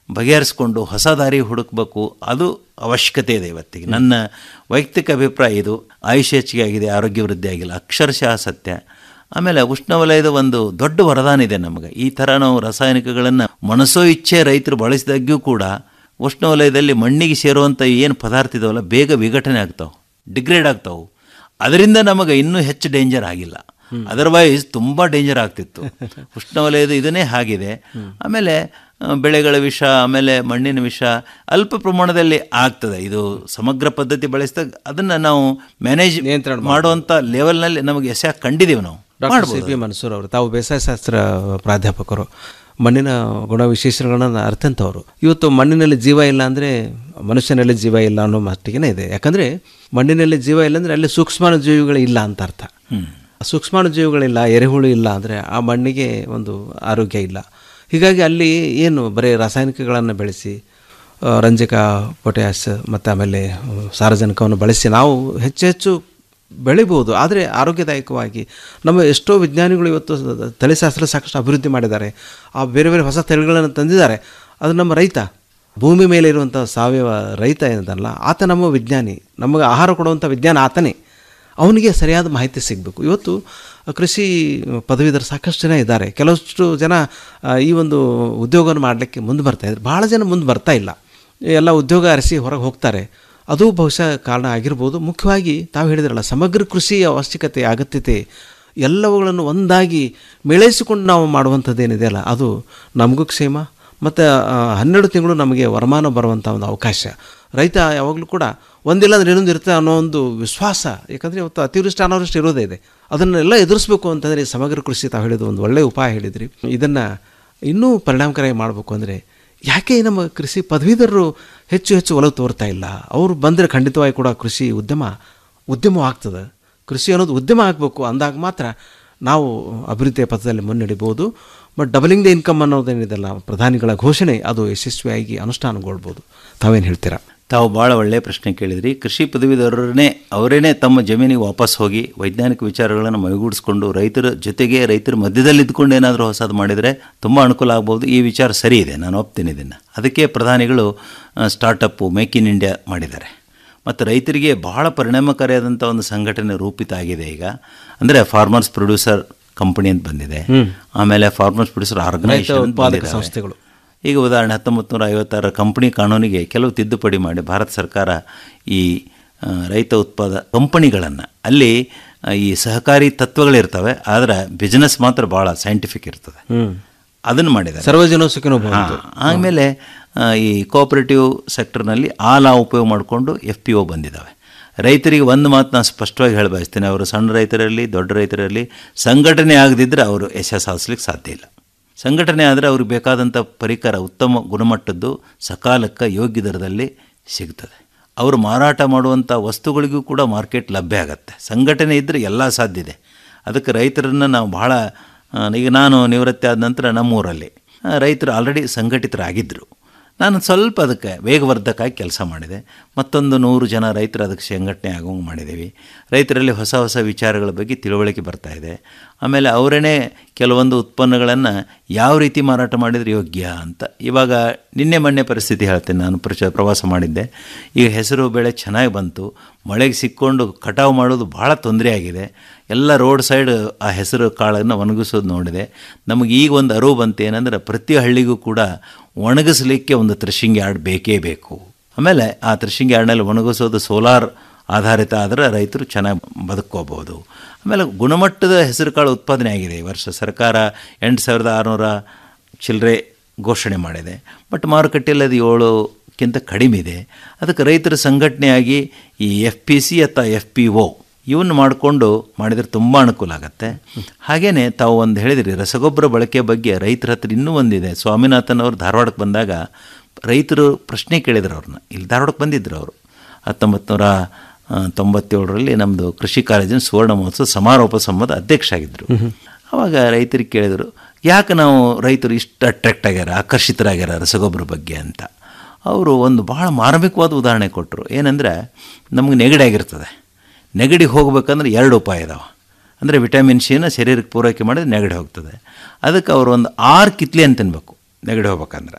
ಬಗೆಹರಿಸ್ಕೊಂಡು ಹೊಸ ದಾರಿ ಹುಡುಕಬೇಕು ಅದು ಅವಶ್ಯಕತೆ ಇದೆ ಇವತ್ತಿಗೆ ನನ್ನ ವೈಯಕ್ತಿಕ ಅಭಿಪ್ರಾಯ ಇದು ಆಯುಷ್ಯ ಹೆಚ್ಚಿಗೆ ಆಗಿದೆ ಆರೋಗ್ಯ ವೃದ್ಧಿ ಆಗಿಲ್ಲ ಅಕ್ಷರಶಃ ಸತ್ಯ ಆಮೇಲೆ ಉಷ್ಣವಲಯದ ಒಂದು ದೊಡ್ಡ ವರದಾನ ಇದೆ ನಮಗೆ ಈ ಥರ ನಾವು ರಾಸಾಯನಿಕಗಳನ್ನು ಮನಸೋ ಇಚ್ಛೆ ರೈತರು ಬಳಸಿದಾಗ್ಯೂ ಕೂಡ ಉಷ್ಣವಲಯದಲ್ಲಿ ಮಣ್ಣಿಗೆ ಸೇರುವಂಥ ಏನು ಪದಾರ್ಥ ಇದಾವಲ್ಲ ಬೇಗ ವಿಘಟನೆ ಆಗ್ತಾವೆ ಡಿಗ್ರೇಡ್ ಆಗ್ತಾವೆ ಅದರಿಂದ ನಮಗೆ ಇನ್ನೂ ಹೆಚ್ಚು ಡೇಂಜರ್ ಆಗಿಲ್ಲ ಅದರ್ವೈಸ್ ತುಂಬ ಡೇಂಜರ್ ಆಗ್ತಿತ್ತು ಉಷ್ಣವಲಯದ ಇದನ್ನೇ ಆಗಿದೆ ಆಮೇಲೆ ಆ, ಬೆಳೆಗಳ ವಿಷ ಆಮೇಲೆ ಮಣ್ಣಿನ ವಿಷ ಅಲ್ಪ ಪ್ರಮಾಣದಲ್ಲಿ ಆಗ್ತದೆ ಇದು ಸಮಗ್ರ ಪದ್ಧತಿ ಬಳಸಿದಾಗ ಅದನ್ನು ನಾವು ಮ್ಯಾನೇಜ್ ಮಾಡುವಂಥ ಲೆವೆಲ್ನಲ್ಲಿ ನಮಗೆ ಎಸೆ ಕಂಡಿದ್ದೀವಿ ನಾವು ಡಾಕ್ಟರ್ ಸಿ ಪಿ ಮನ್ಸೂರ್ ಅವರು ತಾವು ಬೇಸಾಯ ಶಾಸ್ತ್ರ ಪ್ರಾಧ್ಯಾಪಕರು ಮಣ್ಣಿನ ಗುಣ ವಿಶೇಷಗಳನ್ನು ಅರ್ಥಂತವರು ಇವತ್ತು ಮಣ್ಣಿನಲ್ಲಿ ಜೀವ ಇಲ್ಲ ಅಂದರೆ ಮನುಷ್ಯನಲ್ಲಿ ಜೀವ ಇಲ್ಲ ಅನ್ನೋ ಮಟ್ಟಿಗೆ ಇದೆ ಯಾಕಂದರೆ ಮಣ್ಣಿನಲ್ಲಿ ಜೀವ ಇಲ್ಲ ಅಂದರೆ ಅಲ್ಲಿ ಸೂಕ್ಷ್ಮಾಣು ಜೀವಿಗಳು ಇಲ್ಲ ಅಂತ ಅರ್ಥ ಸೂಕ್ಷ್ಮಾಣು ಜೀವಿಗಳಿಲ್ಲ ಎರೆಹುಳು ಇಲ್ಲ ಅಂದರೆ ಆ ಮಣ್ಣಿಗೆ ಒಂದು ಆರೋಗ್ಯ ಇಲ್ಲ ಹೀಗಾಗಿ ಅಲ್ಲಿ ಏನು ಬರೀ ರಾಸಾಯನಿಕಗಳನ್ನು ಬೆಳೆಸಿ ಆ, ರಂಜಕ ಪೊಟ್ಯಾಸ್ ಮತ್ತು ಆಮೇಲೆ ಆ, ಸಾರಜನಕವನ್ನು ಬಳಸಿ ನಾವು ಹೆಚ್ಚು ಹೆಚ್ಚು ಬೆಳಿಬೋದು ಆದರೆ ಆರೋಗ್ಯದಾಯಕವಾಗಿ ನಮ್ಮ ಎಷ್ಟೋ ವಿಜ್ಞಾನಿಗಳು ಇವತ್ತು ತಳಿಶಾಸ್ತ್ರ ಸಾಕಷ್ಟು ಅಭಿವೃದ್ಧಿ ಮಾಡಿದ್ದಾರೆ ಆ ಬೇರೆ ಬೇರೆ ಹೊಸ ತಳಿಗಳನ್ನು ತಂದಿದ್ದಾರೆ ಅದು ನಮ್ಮ ರೈತ ಭೂಮಿ ಮೇಲೆ ಇರುವಂಥ ಸಾವಯವ ರೈತ ಏನದಲ್ಲ ಆತ ನಮ್ಮ ವಿಜ್ಞಾನಿ ನಮಗೆ ಆಹಾರ ಕೊಡುವಂಥ ವಿಜ್ಞಾನ ಆತನೇ ಅವನಿಗೆ ಸರಿಯಾದ ಮಾಹಿತಿ ಸಿಗಬೇಕು ಇವತ್ತು ಕೃಷಿ ಪದವೀಧರ ಸಾಕಷ್ಟು ಜನ ಇದ್ದಾರೆ ಕೆಲವಷ್ಟು ಜನ ಆ, ಈ ಒಂದು ಉದ್ಯೋಗವನ್ನು ಮಾಡಲಿಕ್ಕೆ ಮುಂದೆ ಬರ್ತಾ ಇದ್ದಾರೆ ಭಾಳ ಜನ ಮುಂದೆ ಬರ್ತಾ ಇಲ್ಲ ಎಲ್ಲ ಉದ್ಯೋಗ ಅರಸಿ ಹೊರಗೆ ಹೋಗ್ತಾರೆ ಅದು ಬಹುಶಃ ಕಾರಣ ಆಗಿರ್ಬೋದು ಮುಖ್ಯವಾಗಿ ತಾವು ಹೇಳಿದ್ರಲ್ಲ ಸಮಗ್ರ ಕೃಷಿಯ ಅವಶ್ಯಕತೆ ಅಗತ್ಯತೆ ಎಲ್ಲವುಗಳನ್ನು ಒಂದಾಗಿ ಮೇಳೈಸಿಕೊಂಡು ನಾವು ಮಾಡುವಂಥದ್ದೇನಿದೆ ಅಲ್ಲ ಅದು ನಮಗೂ ಕ್ಷೇಮ ಮತ್ತು ಹನ್ನೆರಡು ತಿಂಗಳು ನಮಗೆ ವರಮಾನ ಬರುವಂಥ ಒಂದು ಅವಕಾಶ ರೈತ ಯಾವಾಗಲೂ ಕೂಡ ಒಂದಿಲ್ಲ ಅಂದ್ರೆ ಇನ್ನೊಂದು ಇರುತ್ತೆ ಅನ್ನೋ ಒಂದು ವಿಶ್ವಾಸ ಯಾಕಂದರೆ ಇವತ್ತು ಅತಿವೃಷ್ಟಿ ಅನಾವೃಷ್ಟಿ ಇರೋದೇ ಇದೆ ಅದನ್ನೆಲ್ಲ ಎದುರಿಸಬೇಕು ಅಂತಂದರೆ ಈ ಸಮಗ್ರ ಕೃಷಿ ತಾವು ಹೇಳಿದ್ದು ಒಂದು ಒಳ್ಳೆಯ ಉಪಾಯ ಹೇಳಿದ್ರಿ ಇದನ್ನು ಇನ್ನೂ ಪರಿಣಾಮಕಾರಿಯಾಗಿ ಮಾಡಬೇಕು ಅಂದರೆ ಯಾಕೆ ನಮ್ಮ ಕೃಷಿ ಪದವೀಧರರು ಹೆಚ್ಚು ಹೆಚ್ಚು ಒಲವು ತೋರ್ತಾ ಇಲ್ಲ ಅವರು ಬಂದರೆ ಖಂಡಿತವಾಗಿ ಕೂಡ ಕೃಷಿ ಉದ್ಯಮ ಉದ್ಯಮ ಆಗ್ತದೆ ಕೃಷಿ ಅನ್ನೋದು ಉದ್ಯಮ ಆಗಬೇಕು ಅಂದಾಗ ಮಾತ್ರ ನಾವು ಅಭಿವೃದ್ಧಿಯ ಪಥದಲ್ಲಿ ಮುನ್ನಡಿಬೋದು ಬಟ್ ಡಬಲಿಂಗ್ ದ ಇನ್ಕಮ್ ಅನ್ನೋದೇನಿದೆಲ್ಲ ಪ್ರಧಾನಿಗಳ ಘೋಷಣೆ ಅದು ಯಶಸ್ವಿಯಾಗಿ ಅನುಷ್ಠಾನಗೊಳ್ಬೋದು ತಾವೇನು ಹೇಳ್ತೀರಾ ತಾವು ಭಾಳ ಒಳ್ಳೆಯ ಪ್ರಶ್ನೆ ಕೇಳಿದ್ರಿ ಕೃಷಿ ಪದವೀಧರರನ್ನೇ ಅವರೇನೆ ತಮ್ಮ ಜಮೀನಿಗೆ ವಾಪಸ್ ಹೋಗಿ ವೈಜ್ಞಾನಿಕ ವಿಚಾರಗಳನ್ನು ಮೈಗೂಡಿಸ್ಕೊಂಡು ರೈತರ ಜೊತೆಗೆ ರೈತರ ಮಧ್ಯದಲ್ಲಿ ಇದ್ಕೊಂಡು ಏನಾದರೂ ಹೊಸದು ಮಾಡಿದರೆ ತುಂಬ ಅನುಕೂಲ ಆಗ್ಬೋದು ಈ ವಿಚಾರ ಸರಿ ಇದೆ ನಾನು ಒಪ್ತೀನಿ ಇದನ್ನು ಅದಕ್ಕೆ ಪ್ರಧಾನಿಗಳು ಸ್ಟಾರ್ಟಪ್ಪು ಮೇಕ್ ಇನ್ ಇಂಡಿಯಾ ಮಾಡಿದ್ದಾರೆ ಮತ್ತು ರೈತರಿಗೆ ಬಹಳ ಪರಿಣಾಮಕಾರಿಯಾದಂಥ ಒಂದು ಸಂಘಟನೆ ರೂಪಿತ ಆಗಿದೆ ಈಗ ಅಂದರೆ ಫಾರ್ಮರ್ಸ್ ಪ್ರೊಡ್ಯೂಸರ್ ಕಂಪನಿ ಅಂತ ಬಂದಿದೆ ಹ್ಮ್. ಆಮೇಲೆ ಫಾರ್ಮರ್ಸ್ ಪ್ರೊಡ್ಯೂಸರ್ ಆರ್ಗನೈಸೇಷನ್ ರೈತ ಉತ್ಪಾದಕ ಸಂಸ್ಥೆಗಳು. ಈಗ ಉದಾಹರಣೆ ಹತ್ತೊಂಬತ್ತು ನೂರ ಐವತ್ತಾರರ ಕಂಪನಿ ಕಾನೂನಿಗೆ ಕೆಲವು ತಿದ್ದುಪಡಿ ಮಾಡಿ ಭಾರತ ಸರ್ಕಾರ ಈ ಆ, ರೈತ ಉತ್ಪಾದ ಕಂಪನಿಗಳನ್ನು ಅಲ್ಲಿ ಆ, ಈ ಸಹಕಾರಿ ತತ್ವಗಳಿರ್ತವೆ ಆದರೆ ಬಿಸ್ನೆಸ್ ಮಾತ್ರ ಭಾಳ ಸೈಂಟಿಫಿಕ್ ಇರ್ತದೆ ಹ್ಮ್. ಅದನ್ನು ಮಾಡಿದ್ದಾರೆ ಸರ್ವಜನ ಸುಖಿನೋ ಭವಂತು. ಹಾ, ಆಮೇಲೆ ಆ, ಈ ಕೋಆಪರೇಟಿವ್ ಸೆಕ್ಟರ್ನಲ್ಲಿ ಆ ಲಾ ಉಪಯೋಗ ಮಾಡಿಕೊಂಡು ಎಫ್ ಪಿ ಒ ಬಂದಿದ್ದಾವೆ ರೈತರಿಗೆ ಒಂದು ಮಾತು ನಾನು ಸ್ಪಷ್ಟವಾಗಿ ಹೇಳ ಬಯಸ್ತೇನೆ ಅವರು ಸಣ್ಣ ರೈತರಲ್ಲಿ ದೊಡ್ಡ ರೈತರಲ್ಲಿ ಸಂಘಟನೆ ಆಗದಿದ್ದರೆ ಅವರು ಯಶಸ್ಸು ಸಾಧಿಸ್ಲಿಕ್ಕೆ ಸಾಧ್ಯ ಇಲ್ಲ ಸಂಘಟನೆ ಆದರೆ ಅವ್ರಿಗೆ ಬೇಕಾದಂಥ ಪರಿಕರ ಉತ್ತಮ ಗುಣಮಟ್ಟದ್ದು ಸಕಾಲಕ್ಕೆ ಯೋಗ್ಯ ದರದಲ್ಲಿ ಸಿಗ್ತದೆ ಅವರು ಮಾರಾಟ ಮಾಡುವಂಥ ವಸ್ತುಗಳಿಗೂ ಕೂಡ ಮಾರ್ಕೆಟ್ ಲಭ್ಯ ಆಗತ್ತೆ ಸಂಘಟನೆ ಇದ್ದರೆ ಎಲ್ಲ ಸಾಧ್ಯ ಇದೆ ಅದಕ್ಕೆ ರೈತರನ್ನು ನಾವು ಭಾಳ ಆ, ಈಗ ನಾನು ನಿವೃತ್ತಿ ಆದ ನಂತರ ನಮ್ಮೂರಲ್ಲಿ ಆ, ರೈತರು ಆಲ್ರೆಡಿ ಸಂಘಟಿತರಾಗಿದ್ದರು ನಾನು ಸ್ವಲ್ಪ ಅದಕ್ಕೆ ವೇಗವರ್ಧಕವಾಗಿ ಕೆಲಸ ಮಾಡಿದೆ ಮತ್ತೊಂದು ನೂರು ಜನ ರೈತರು ಅದಕ್ಕೆ ಸಂಘಟನೆ ಆಗೋಂಗೆ ಮಾಡಿದ್ದೀವಿ ರೈತರಲ್ಲಿ ಹೊಸ ಹೊಸ ವಿಚಾರಗಳ ಬಗ್ಗೆ ತಿಳುವಳಿಕೆ ಬರ್ತಾ ಇದೆ ಆಮೇಲೆ ಅವರೇ ಕೆಲವೊಂದು ಉತ್ಪನ್ನಗಳನ್ನು ಯಾವ ರೀತಿ ಮಾರಾಟ ಮಾಡಿದರೆ ಯೋಗ್ಯ ಅಂತ ಇವಾಗ ನಿನ್ನೆ ಮೊನ್ನೆ ಪರಿಸ್ಥಿತಿ ಹೇಳ್ತೇನೆ ನಾನು ಪ್ರಚ ಪ್ರವಾಸ ಮಾಡಿದ್ದೆ ಈಗ ಹೆಸರು ಬೆಳೆ ಚೆನ್ನಾಗಿ ಬಂತು ಮಳೆಗೆ ಸಿಕ್ಕೊಂಡು ಕಟಾವು ಮಾಡೋದು ಭಾಳ ತೊಂದರೆ ಆಗಿದೆ ಎಲ್ಲ ರೋಡ್ ಸೈಡ್ ಆ ಹೆಸರು ಕಾಳನ್ನು ಒಣಗಿಸೋದು ನೋಡಿದೆ ನಮಗೆ ಈಗ ಒಂದು ಅರಿವು ಬಂತು ಏನಂದ್ರೆ ಪ್ರತಿ ಹಳ್ಳಿಗೂ ಕೂಡ ಒಣಗಿಸ್ಲಿಕ್ಕೆ ಒಂದು ಥ್ರೆಶಿಂಗ್ ಯಾರ್ಡ್ ಬೇಕೇ ಬೇಕು ಆಮೇಲೆ ಆ ಥ್ರೆಶಿಂಗ್ ಯಾರ್ಡ್ನಲ್ಲಿ ಒಣಗಿಸೋದು ಸೋಲಾರ್ ಆಧಾರಿತ ಆದರೆ ರೈತರು ಚೆನ್ನಾಗಿ ಬದುಕೋಬೋದು ಆಮೇಲೆ ಗುಣಮಟ್ಟದ ಹೆಸರುಕಾಳು ಉತ್ಪಾದನೆ ಆಗಿದೆ ಈ ವರ್ಷ ಸರ್ಕಾರ ಎಂಟು ಸಾವಿರದ ಆರುನೂರ ಚಿಲ್ಲರೆ ಘೋಷಣೆ ಮಾಡಿದೆ ಬಟ್ ಮಾರುಕಟ್ಟೆಯಲ್ಲಿ ಅದು ಏಳುಕ್ಕಿಂತ ಕಡಿಮೆ ಇದೆ ಅದಕ್ಕೆ ರೈತರ ಸಂಘಟನೆಯಾಗಿ ಈ ಎಫ್ ಪಿ ಸಿ ಅಥವಾ ಎಫ್ ಪಿ ಒ ಇವನ್ನು ಮಾಡಿಕೊಂಡು ಮಾಡಿದರೆ ತುಂಬ ಅನುಕೂಲ ಆಗುತ್ತೆ ಹಾಗೆಯೇ ತಾವು ಒಂದು ಹೇಳಿದಿರಿ ರಸಗೊಬ್ಬರ ಬಳಕೆ ಬಗ್ಗೆ ರೈತರ ಹತ್ರ ಇನ್ನೂ ಒಂದಿದೆ ಸ್ವಾಮಿನಾಥನ್ ಅವರು ಧಾರವಾಡಕ್ಕೆ ಬಂದಾಗ ರೈತರು ಪ್ರಶ್ನೆ ಕೇಳಿದ್ರು ಅವ್ರನ್ನ ಇಲ್ಲಿ ಧಾರವಾಡಕ್ಕೆ ಬಂದಿದ್ದರು ಅವರು ಹತ್ತೊಂಬತ್ತು ನೂರ ತೊಂಬತ್ತೇಳರಲ್ಲಿ ನಮ್ಮದು ಕೃಷಿ ಕಾಲೇಜಿನ ಸುವರ್ಣ ಮಹೋತ್ಸವ ಸಮಾರೋಪ ಸಂಬಂಧ ಅಧ್ಯಕ್ಷ ಆಗಿದ್ದರು ಆವಾಗ ರೈತರಿಗೆ ಕೇಳಿದರು ಯಾಕೆ ನಾವು ರೈತರು ಇಷ್ಟು ಅಟ್ರಾಕ್ಟ್ ಆಗ್ಯಾರ ಆಕರ್ಷಿತರಾಗ್ಯಾರ ರಸಗೊಬ್ಬರ ಬಗ್ಗೆ ಅಂತ ಅವರು ಒಂದು ಭಾಳ ಮಾರ್ಮಿಕವಾದ ಉದಾಹರಣೆ ಕೊಟ್ಟರು ಏನಂದರೆ ನಮಗೆ ನೆಗಡಿ ಆಗಿರ್ತದೆ ನೆಗಡಿ ಹೋಗ್ಬೇಕಂದ್ರೆ ಎರಡು ಉಪಾಯ ಇದಾವೆ ಅಂದರೆ ವಿಟಮಿನ್ ಸಿನ ಶರೀರಕ್ಕೆ ಪೂರೈಕೆ ಮಾಡಿದ್ರೆ ನೆಗಡಿ ಹೋಗ್ತದೆ ಅದಕ್ಕೆ ಅವರು ಒಂದು ಆರು ಕಿತ್ಲೆ ಅಂತ ತಿನ್ಬೇಕು ನೆಗಡಿ ಹೋಗ್ಬೇಕಂದ್ರೆ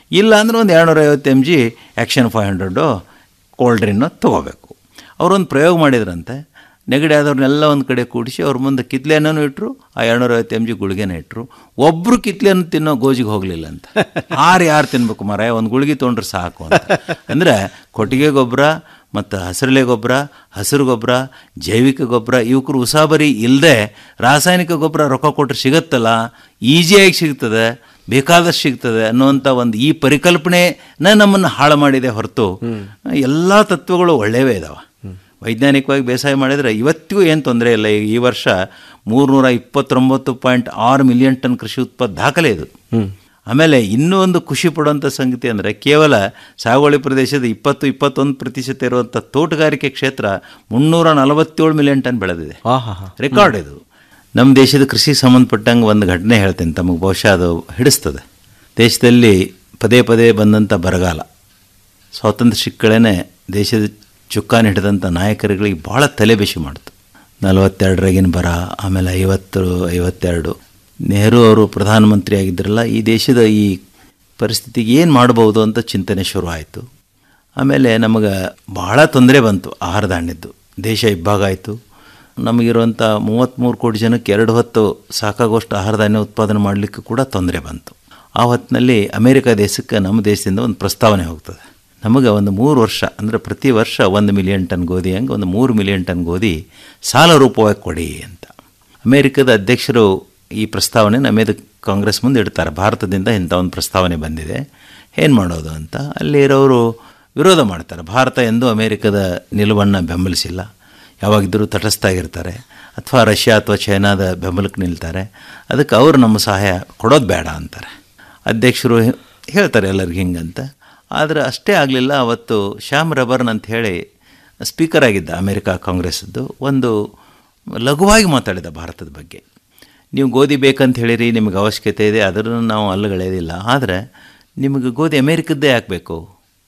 ಇಲ್ಲ ಅಂದರೆ ಒಂದು ಎರಡುನೂರೈವತ್ತು M G action five hundred cold drink ತೊಗೋಬೇಕು ಅವರೊಂದು ಪ್ರಯೋಗ ಮಾಡಿದ್ರಂತೆ ನೆಗಡಿ ಆದವ್ರನ್ನೆಲ್ಲ ಒಂದು ಕಡೆ ಕೂಡಿಸಿ ಅವ್ರ ಮುಂದೆ ಕಿತ್ಲೆಯನ್ನು ಇಟ್ಟರು ಆ ಎರಡುನೂರೈವತ್ತು ಎಮ್ ಜಿ ಗುಳಿಗೆನ ಇಟ್ಟರು ಒಬ್ಬರು ಕಿತ್ಲೆಯನ್ನು ತಿನ್ನೋ ಗೋಜಿಗೆ ಹೋಗಲಿಲ್ಲ ಅಂತ ಆರು ಯಾರು ತಿನ್ಬೇಕು ಮರ ಒಂದು ಗುಳಿಗೆ ತೊಗೊಂಡ್ರೆ ಸಾಕು ಅಂತ ಅಂದರೆ ಕೊಟ್ಟಿಗೆ ಗೊಬ್ಬರ ಮತ್ತು ಹಸಿರೆಲೆ ಗೊಬ್ಬರ ಹಸಿರು ಗೊಬ್ಬರ ಜೈವಿಕ ಗೊಬ್ಬರ ಇವಕ್ಕರು ಉಸಾಬರಿ ಇಲ್ಲದೆ ರಾಸಾಯನಿಕ ಗೊಬ್ಬರ ರೊಕ್ಕ ಕೊಟ್ಟರೆ ಸಿಗತ್ತಲ್ಲ ಈಸಿಯಾಗಿ ಸಿಗ್ತದೆ ಬೇಕಾದಷ್ಟು ಸಿಗ್ತದೆ ಅನ್ನುವಂಥ ಒಂದು ಈ ಪರಿಕಲ್ಪನೆನ ನಮ್ಮನ್ನು ಹಾಳು ಮಾಡಿದೆ ಹೊರತು ಎಲ್ಲ ತತ್ವಗಳು ಒಳ್ಳೆಯವೇ ಇದಾವೆ ವೈಜ್ಞಾನಿಕವಾಗಿ ಬೇಸಾಯ ಮಾಡಿದರೆ ಇವತ್ತಿಗೂ ಏನು ತೊಂದರೆ ಇಲ್ಲ ಈ- ಈ ವರ್ಷ ಮೂರುನೂರ ಇಪ್ಪತ್ತೊಂಬತ್ತು ಪಾಯಿಂಟ್ ಆರು ಮಿಲಿಯನ್ ಟನ್ ಕೃಷಿ ಉತ್ಪನ್ನ ದಾಖಲೆ ಇದು ಆಮೇಲೆ ಇನ್ನೂ ಒಂದು ಖುಷಿ ಪಡುವಂಥ ಸಂಗತಿ ಅಂದರೆ ಕೇವಲ ಸಾಗುವಳಿ ಪ್ರದೇಶದ ಇಪ್ಪತ್ತು ಇಪ್ಪತ್ತೊಂದು ಪ್ರತಿಶತ ಇರುವಂಥ ತೋಟಗಾರಿಕೆ ಕ್ಷೇತ್ರ ಮುನ್ನೂರ ನಲವತ್ತೇಳು ಮಿಲಿಯನ್ ಟನ್ ಬೆಳೆದಿದೆ ರೆಕಾರ್ಡ್ ಇದು ನಮ್ಮ ದೇಶದ ಕೃಷಿ ಸಂಬಂಧಪಟ್ಟಂಗೆ ಒಂದು ಘಟನೆ ಹೇಳ್ತೇನೆ ತಮಗೆ ಬಹುಶಃ ಅದು ಹಿಡಿಸ್ತದೆ ದೇಶದಲ್ಲಿ ಪದೇ ಪದೇ ಬಂದಂಥ ಬರಗಾಲ ಸ್ವಾತಂತ್ರ್ಯ ಸಿಕ್ಕಳೇ ದೇಶದ ಚುಕ್ಕಾಣಿ ಹಿಡಿದಂಥ ನಾಯಕರುಗಳಿಗೆ ಭಾಳ ತಲೆಬಿಸಿ ಮಾಡ್ತು ನಲವತ್ತೆರಡರಾಗಿನ ಬರ ಆಮೇಲೆ ಐವತ್ತು ಐವತ್ತೆರಡು ನೆಹರು ಅವರು ಪ್ರಧಾನಮಂತ್ರಿ ಆಗಿದ್ದರಲ್ಲ ಈ ದೇಶದ ಈ ಪರಿಸ್ಥಿತಿಗೆ ಏನು ಮಾಡ್ಬೋದು ಅಂತ ಚಿಂತನೆ ಶುರು ಆಯಿತು ಆಮೇಲೆ ನಮಗೆ ಭಾಳ ತೊಂದರೆ ಬಂತು ಆಹಾರ ಧಾನ್ಯದ್ದು ದೇಶ ಇಬ್ಬಾಗ ಆಯಿತು ನಮಗಿರುವಂಥ ಮೂವತ್ತ್ಮೂರು ಕೋಟಿ ಜನಕ್ಕೆ ಎರಡು ಹೊತ್ತು ಸಾಕಾಗುವಷ್ಟು ಆಹಾರ ಧಾನ್ಯ ಉತ್ಪಾದನೆ ಮಾಡಲಿಕ್ಕೆ ಕೂಡ ತೊಂದರೆ ಬಂತು ಆ ಹೊತ್ತಿನಲ್ಲಿ ಅಮೇರಿಕ ದೇಶಕ್ಕೆ ನಮ್ಮ ದೇಶದಿಂದ ಒಂದು ಪ್ರಸ್ತಾವನೆ ಹೋಗ್ತದೆ ನಮಗೆ ಒಂದು ಮೂರು ವರ್ಷ ಅಂದರೆ ಪ್ರತಿ ವರ್ಷ ಒಂದು ಮಿಲಿಯನ್ ಟನ್ ಗೋಧಿ ಹಂಗೆ ಒಂದು ಮೂರು ಮಿಲಿಯನ್ ಟನ್ ಗೋಧಿ ಸಾಲ ರೂಪವಾಗಿ ಕೊಡಿ ಅಂತ ಅಮೇರಿಕದ ಅಧ್ಯಕ್ಷರು ಈ ಪ್ರಸ್ತಾವನೆ ನಮೇದ ಕಾಂಗ್ರೆಸ್ ಮುಂದೆ ಇಡ್ತಾರೆ ಭಾರತದಿಂದ ಇಂಥ ಒಂದು ಪ್ರಸ್ತಾವನೆ ಬಂದಿದೆ ಏನು ಮಾಡೋದು ಅಂತ ಅಲ್ಲಿರೋರು ವಿರೋಧ ಮಾಡ್ತಾರೆ ಭಾರತ ಎಂದು ಅಮೇರಿಕದ ನಿಲುವನ್ನು ಬೆಂಬಲಿಸಿಲ್ಲ ಯಾವಾಗಿದ್ದರೂ ತಟಸ್ಥ ಆಗಿರ್ತಾರೆ ಅಥವಾ ರಷ್ಯಾ ಅಥವಾ ಚೈನಾದ ಬೆಂಬಲಕ್ಕೆ ನಿಲ್ತಾರೆ ಅದಕ್ಕೆ ಅವರು ನಮ್ಮ ಸಹಾಯ ಕೊಡೋದು ಬೇಡ ಅಂತಾರೆ ಅಧ್ಯಕ್ಷರು ಹೇ- ಹೇಳ್ತಾರೆ ಎಲ್ಲರಿಗೂ ಹಿಂಗಂತ ಆದರೆ ಅಷ್ಟೇ ಆಗಲಿಲ್ಲ ಅವತ್ತು ಶ್ಯಾಮ್ ರಬರ್ನ್ ಅಂತ ಹೇಳಿ ಸ್ಪೀಕರ್ ಆಗಿದ್ದ ಅಮೇರಿಕಾ ಕಾಂಗ್ರೆಸ್ಸದ್ದು ಒಂದು ಲಘುವಾಗಿ ಮಾತಾಡಿದ ಭಾರತದ ಬಗ್ಗೆ ನೀವು ಗೋಧಿ ಬೇಕಂತ ಹೇಳಿರಿ ನಿಮಗೆ ಅವಶ್ಯಕತೆ ಇದೆ ಅದನ್ನು ನಾವು ಅಲ್ಲಗಳೆಯೋದಿಲ್ಲ ಆದರೆ ನಿಮಗೆ ಗೋಧಿ ಅಮೇರಿಕದ್ದೇ ಹಾಕಬೇಕು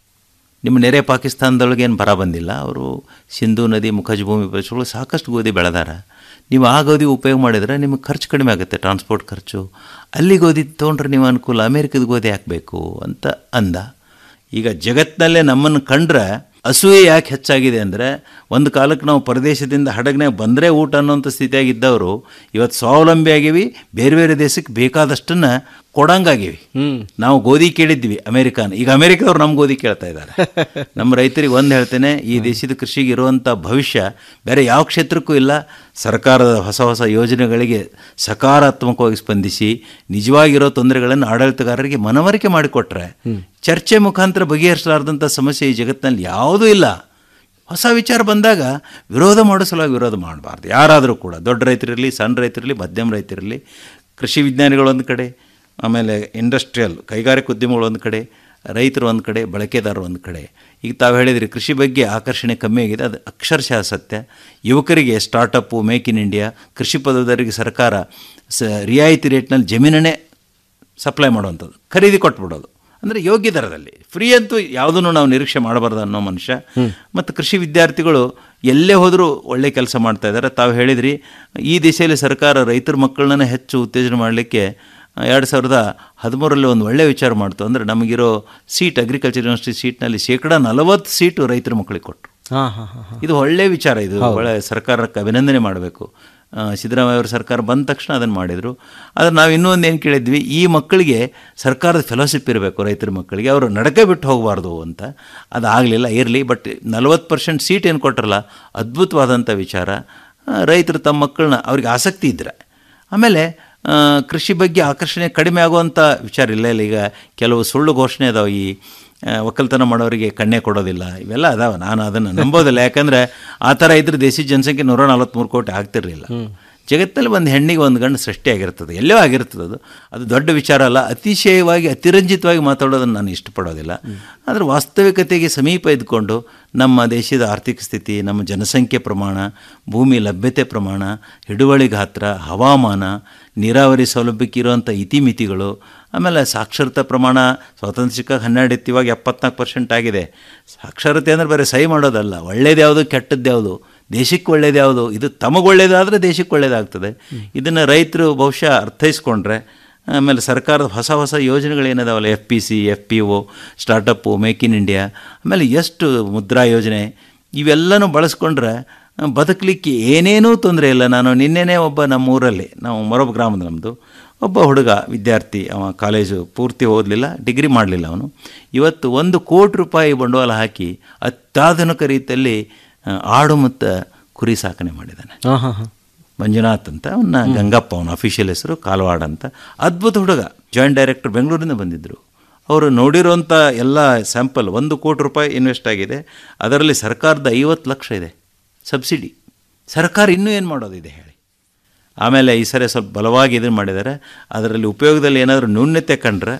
ನಿಮ್ಮ ನೆರೆ ಪಾಕಿಸ್ತಾನದೊಳಗೆ ಏನು ಬರ ಬಂದಿಲ್ಲ ಅವರು ಸಿಂಧೂ ನದಿ ಮುಖಜ ಭೂಮಿ ಪ್ರದೇಶಗಳು ಸಾಕಷ್ಟು ಗೋಧಿ ಬೆಳೆದಾರ ನೀವು ಆ ಗೋಧಿ ಉಪಯೋಗ ಮಾಡಿದರೆ ನಿಮಗೆ ಖರ್ಚು ಕಡಿಮೆ ಆಗುತ್ತೆ ಟ್ರಾನ್ಸ್ಪೋರ್ಟ್ ಖರ್ಚು ಅಲ್ಲಿ ಗೋಧಿ ತೊಗೊಂಡ್ರೆ ನೀವು ಅನುಕೂಲ ಅಮೇರಿಕದ ಗೋಧಿ ಹಾಕಬೇಕು ಅಂತ ಅಂದ ಈಗ ಜಗತ್ತಿನಲ್ಲೇ ನಮ್ಮನ್ನು ಕಂಡ್ರೆ ಅಸೂಯೆ ಯಾಕೆ ಹೆಚ್ಚಾಗಿದೆ ಅಂದರೆ ಒಂದು ಕಾಲಕ್ಕೆ ನಾವು ಪ್ರದೇಶದಿಂದ ಹಡಗ್ನಾಗ ಬಂದರೆ ಊಟ ಅನ್ನೋಂಥ ಸ್ಥಿತಿಯಾಗಿದ್ದವರು ಇವತ್ತು ಸ್ವಾವಲಂಬಿ ಆಗೀವಿ ಬೇರೆ ಬೇರೆ ದೇಶಕ್ಕೆ ಬೇಕಾದಷ್ಟನ್ನು ಕೊಡಂಗಾಗಿವಿ ನಾವು ಗೋಧಿ ಕೇಳಿದ್ವಿ ಅಮೇರಿಕಾನ ಈಗ ಅಮೇರಿಕದವ್ರು ನಮ್ಮ ಗೋಧಿ ಕೇಳ್ತಾ ಇದ್ದಾರೆ ನಮ್ಮ ರೈತರಿಗೆ ಒಂದು ಹೇಳ್ತೇನೆ ಈ ದೇಶದ ಕೃಷಿಗೆ ಇರುವಂಥ ಭವಿಷ್ಯ ಬೇರೆ ಯಾವ ಕ್ಷೇತ್ರಕ್ಕೂ ಇಲ್ಲ ಸರ್ಕಾರದ ಹೊಸ ಹೊಸ ಯೋಜನೆಗಳಿಗೆ ಸಕಾರಾತ್ಮಕವಾಗಿ ಸ್ಪಂದಿಸಿ ನಿಜವಾಗಿರೋ ತೊಂದರೆಗಳನ್ನು ಆಡಳಿತಗಾರರಿಗೆ ಮನವರಿಕೆ ಮಾಡಿಕೊಟ್ರೆ ಚರ್ಚೆ ಮುಖಾಂತರ ಬಗೆಹರಿಸಲಾರ್ದಂಥ ಸಮಸ್ಯೆ ಈ ಜಗತ್ತಿನಲ್ಲಿ ಯಾವುದೂ ಇಲ್ಲ ಹೊಸ ವಿಚಾರ ಬಂದಾಗ ವಿರೋಧ ಮಾಡೋ ಸಲುವಾಗಿ ವಿರೋಧ ಮಾಡಬಾರ್ದು ಯಾರಾದರೂ ಕೂಡ ದೊಡ್ಡ ರೈತರಿರಲಿ ಸಣ್ಣ ರೈತರಿರಲಿ ಮಧ್ಯಮ ರೈತರಿರಲಿ ಕೃಷಿ ವಿಜ್ಞಾನಿಗಳು ಒಂದು ಕಡೆ ಆಮೇಲೆ ಇಂಡಸ್ಟ್ರಿಯಲ್ ಕೈಗಾರಿಕಾ ಉದ್ಯಮಗಳು ಒಂದು ಕಡೆ ರೈತರು ಒಂದು ಕಡೆ ಬಳಕೆದಾರರು ಒಂದು ಕಡೆ ಈಗ ತಾವು ಹೇಳಿದ್ರಿ ಕೃಷಿ ಬಗ್ಗೆ ಆಕರ್ಷಣೆ ಕಮ್ಮಿ ಆಗಿದೆ ಅದು ಅಕ್ಷರಶಃ ಸತ್ಯ ಯುವಕರಿಗೆ ಸ್ಟಾರ್ಟಪ್ಪು ಮೇಕ್ ಇನ್ ಇಂಡಿಯಾ ಕೃಷಿ ಪದವೀಧರಿಗೆ ಸರ್ಕಾರ ಸ ರಿಯಾಯಿತಿ ರೇಟ್ನಲ್ಲಿ ಜಮೀನನ್ನೇ ಸಪ್ಲೈ ಮಾಡುವಂಥದ್ದು ಖರೀದಿ ಕೊಟ್ಬಿಡೋದು ಅಂದರೆ ಯೋಗ್ಯ ದರದಲ್ಲಿ ಫ್ರೀ ಅಂತೂ ಯಾವುದನ್ನು ನಾವು ನಿರೀಕ್ಷೆ ಮಾಡಬಾರ್ದು ಅನ್ನೋ ಮನುಷ್ಯ ಮತ್ತು ಕೃಷಿ ವಿದ್ಯಾರ್ಥಿಗಳು ಎಲ್ಲೇ ಹೋದರೂ ಒಳ್ಳೆ ಕೆಲಸ ಮಾಡ್ತಾ ಇದ್ದಾರೆ ತಾವು ಹೇಳಿದ್ರಿ ಈ ದಿಶೆಯಲ್ಲಿ ಸರ್ಕಾರ ರೈತರ ಮಕ್ಕಳನ್ನ ಹೆಚ್ಚು ಉತ್ತೇಜನ ಮಾಡಲಿಕ್ಕೆ ಎರಡು ಸಾವಿರದ ಹದಿಮೂರರಲ್ಲಿ ಒಂದು ಒಳ್ಳೆಯ ವಿಚಾರ ಮಾಡ್ತು ಅಂದರೆ ನಮಗಿರೋ ಸೀಟ್ ಅಗ್ರಿಕಲ್ಚರ್ ಯೂನಿವರ್ಸಿಟಿ ಸೀಟ್ನಲ್ಲಿ ಶೇಕಡ ನಲವತ್ತು ಸೀಟು ರೈತರ ಮಕ್ಕಳಿಗೆ ಕೊಟ್ಟರು ಹಾಂ ಹಾಂ ಹಾಂ ಇದು ಒಳ್ಳೆಯ ವಿಚಾರ ಇದು ಒಳ್ಳೆ ಸರ್ಕಾರಕ್ಕೆ ಅಭಿನಂದನೆ ಮಾಡಬೇಕು ಸಿದ್ದರಾಮಯ್ಯ ಅವರ ಸರ್ಕಾರ ಬಂದ ತಕ್ಷಣ ಅದನ್ನು ಮಾಡಿದರು ಆದರೆ ನಾವು ಇನ್ನೂ ಒಂದು ಏನು ಕೇಳಿದ್ವಿ ಈ ಮಕ್ಕಳಿಗೆ ಸರ್ಕಾರದ ಫೆಲೋಶಿಪ್ ಇರಬೇಕು ರೈತರ ಮಕ್ಕಳಿಗೆ ಅವರು ನಡಕೆ ಬಿಟ್ಟು ಹೋಗಬಾರ್ದು ಅಂತ ಅದಾಗಲಿಲ್ಲ ಇರಲಿ ಬಟ್ ನಲವತ್ತು ಪರ್ಸೆಂಟ್ ಸೀಟ್ ಏನು ಕೊಟ್ಟರಲ್ಲ ಅದ್ಭುತವಾದಂಥ ವಿಚಾರ ಆ, ರೈತರು ತಮ್ಮ ಮಕ್ಕಳನ್ನ ಅವ್ರಿಗೆ ಆಸಕ್ತಿ ಇದ್ದರೆ ಆಮೇಲೆ ಆ, ಕೃಷಿ ಬಗ್ಗೆ ಆಕರ್ಷಣೆ ಕಡಿಮೆ ಆಗುವಂಥ ವಿಚಾರ ಇಲ್ಲ ಇಲ್ಲ ಈಗ ಕೆಲವು ಸುಳ್ಳು ಘೋಷಣೆ ಅದಾವೆ ಈ ಆ, ಒಕ್ಕಲ್ತನ ಮಾಡೋರಿಗೆ ಕಣ್ಣೆ ಕೊಡೋದಿಲ್ಲ ಇವೆಲ್ಲ ಅದಾವೆ ನಾನು ಅದನ್ನು ನಂಬೋದಿಲ್ಲ ಯಾಕಂದರೆ ಆ ಥರ ಇದ್ರೆ ದೇಶಿ ಜನಸಂಖ್ಯೆ ನೂರ ನಲ್ವತ್ತ್ಮೂರು ಕೋಟಿ ಆಗ್ತಿರಲಿಲ್ಲ ಜಗತ್ತಲ್ಲಿ ಒಂದು ಹೆಣ್ಣಿಗೆ ಒಂದು ಗಂಡು ಸೃಷ್ಟಿಯಾಗಿರ್ತದೆ ಎಲ್ಲೋ ಆಗಿರ್ತದೆ ಅದು ಅದು ದೊಡ್ಡ ವಿಚಾರ ಅಲ್ಲ ಅತಿಶಯವಾಗಿ ಅತಿರಂಜಿತವಾಗಿ ಮಾತಾಡೋದನ್ನು ನಾನು ಇಷ್ಟಪಡೋದಿಲ್ಲ ಆದರೆ ವಾಸ್ತವಿಕತೆಗೆ ಸಮೀಪ ಇದ್ಕೊಂಡು ನಮ್ಮ ದೇಶದ ಆರ್ಥಿಕ ಸ್ಥಿತಿ ನಮ್ಮ ಜನಸಂಖ್ಯೆ ಪ್ರಮಾಣ ಭೂಮಿ ಲಭ್ಯತೆ ಪ್ರಮಾಣ ಹಿಡುವಳಿ ಗಾತ್ರ ಹವಾಮಾನ ನೀರಾವರಿ ಸೌಲಭ್ಯಕ್ಕೆ ಇರುವಂಥ ಇತಿಮಿತಿಗಳು ಆಮೇಲೆ ಸಾಕ್ಷರತಾ ಪ್ರಮಾಣ ಸ್ವಾತಂತ್ರ್ಯ ಸಿಕ್ಕಾಗ ಹನ್ನೆರಡು ಇತ್ತು ಇವಾಗ ಎಪ್ಪತ್ನಾಲ್ಕು ಪರ್ಸೆಂಟ್ ಆಗಿದೆ ಸಾಕ್ಷರತೆ ಅಂದರೆ ಬರೀ ಸಹಿ ಮಾಡೋದಲ್ಲ ಒಳ್ಳೇದು ಯಾವುದು ಕೆಟ್ಟದ್ದು ಯಾವುದು ದೇಶಕ್ಕೆ ಒಳ್ಳೇದು ಯಾವುದು ಇದು ತಮಗೆ ಒಳ್ಳೇದಾದರೆ ದೇಶಕ್ಕೆ ಒಳ್ಳೇದಾಗ್ತದೆ ಇದನ್ನು ರೈತರು ಬಹುಶಃ ಅರ್ಥೈಸ್ಕೊಂಡ್ರೆ ಆಮೇಲೆ ಸರ್ಕಾರದ ಹೊಸ ಹೊಸ ಯೋಜನೆಗಳೇನಿದಾವಲ್ಲ F P C F P O startup make in India ಆಮೇಲೆ ಎಷ್ಟು ಮುದ್ರಾ ಯೋಜನೆ ಇವೆಲ್ಲನೂ ಬಳಸ್ಕೊಂಡ್ರೆ ಆ, ಬದುಕಲಿಕ್ಕೆ ಏನೇನೂ ತೊಂದರೆ ಇಲ್ಲ ನಾನು ನಿನ್ನೆನೇ ಒಬ್ಬ ನಮ್ಮ ಊರಲ್ಲಿ ನಾವು ಮೊರಬ ಗ್ರಾಮದ ನಮ್ಮದು ಒಬ್ಬ ಹುಡುಗ ವಿದ್ಯಾರ್ಥಿ ಅವ ಕಾಲೇಜು ಪೂರ್ತಿ ಓದಲಿಲ್ಲ ಡಿಗ್ರಿ ಮಾಡಲಿಲ್ಲ ಅವನು ಇವತ್ತು ಒಂದು ಕೋಟಿ ರೂಪಾಯಿ ಬಂಡವಾಳ ಹಾಕಿ ಅತ್ಯಾಧುನಿಕ ರೀತಿಯಲ್ಲಿ ಆ, ಆಡು ಮತ್ತು ಕುರಿ ಸಾಕಣೆ ಮಾಡಿದ್ದಾನೆ ಹಾಂ ಹಾಂ ಹಾಂ ಮಂಜುನಾಥ್ ಅಂತ ಅವನ್ನ ಗಂಗಪ್ಪ ಅವನ ಅಫಿಷಿಯಲ್ ಹೆಸರು ಕಾಲವಾಡ ಅಂತ ಅದ್ಭುತ ಹುಡುಗ ಜಾಯಿಂಟ್ ಡೈರೆಕ್ಟರ್ ಬೆಂಗಳೂರಿಂದ ಬಂದಿದ್ದರು ಅವರು ನೋಡಿರೋಂಥ ಎಲ್ಲ ಸ್ಯಾಂಪಲ್ ಒಂದು ಕೋಟಿ ರೂಪಾಯಿ ಇನ್ವೆಸ್ಟ್ ಆಗಿದೆ ಅದರಲ್ಲಿ ಸರ್ಕಾರದ ಐವತ್ತು ಲಕ್ಷ ಇದೆ ಸಬ್ಸಿಡಿ ಸರ್ಕಾರ ಇನ್ನೂ ಏನು ಮಾಡೋದಿದೆ ಹೇಳಿ ಆಮೇಲೆ ಈ ಸರಿ ಸ್ವಲ್ಪ ಬಲವಾಗಿ ಇದನ್ನು ಮಾಡಿದ್ದಾರೆ ಅದರಲ್ಲಿ ಉಪಯೋಗದಲ್ಲಿ ಏನಾದರೂ ನ್ಯೂನ್ಯತೆ ಕಂಡ್ರೆ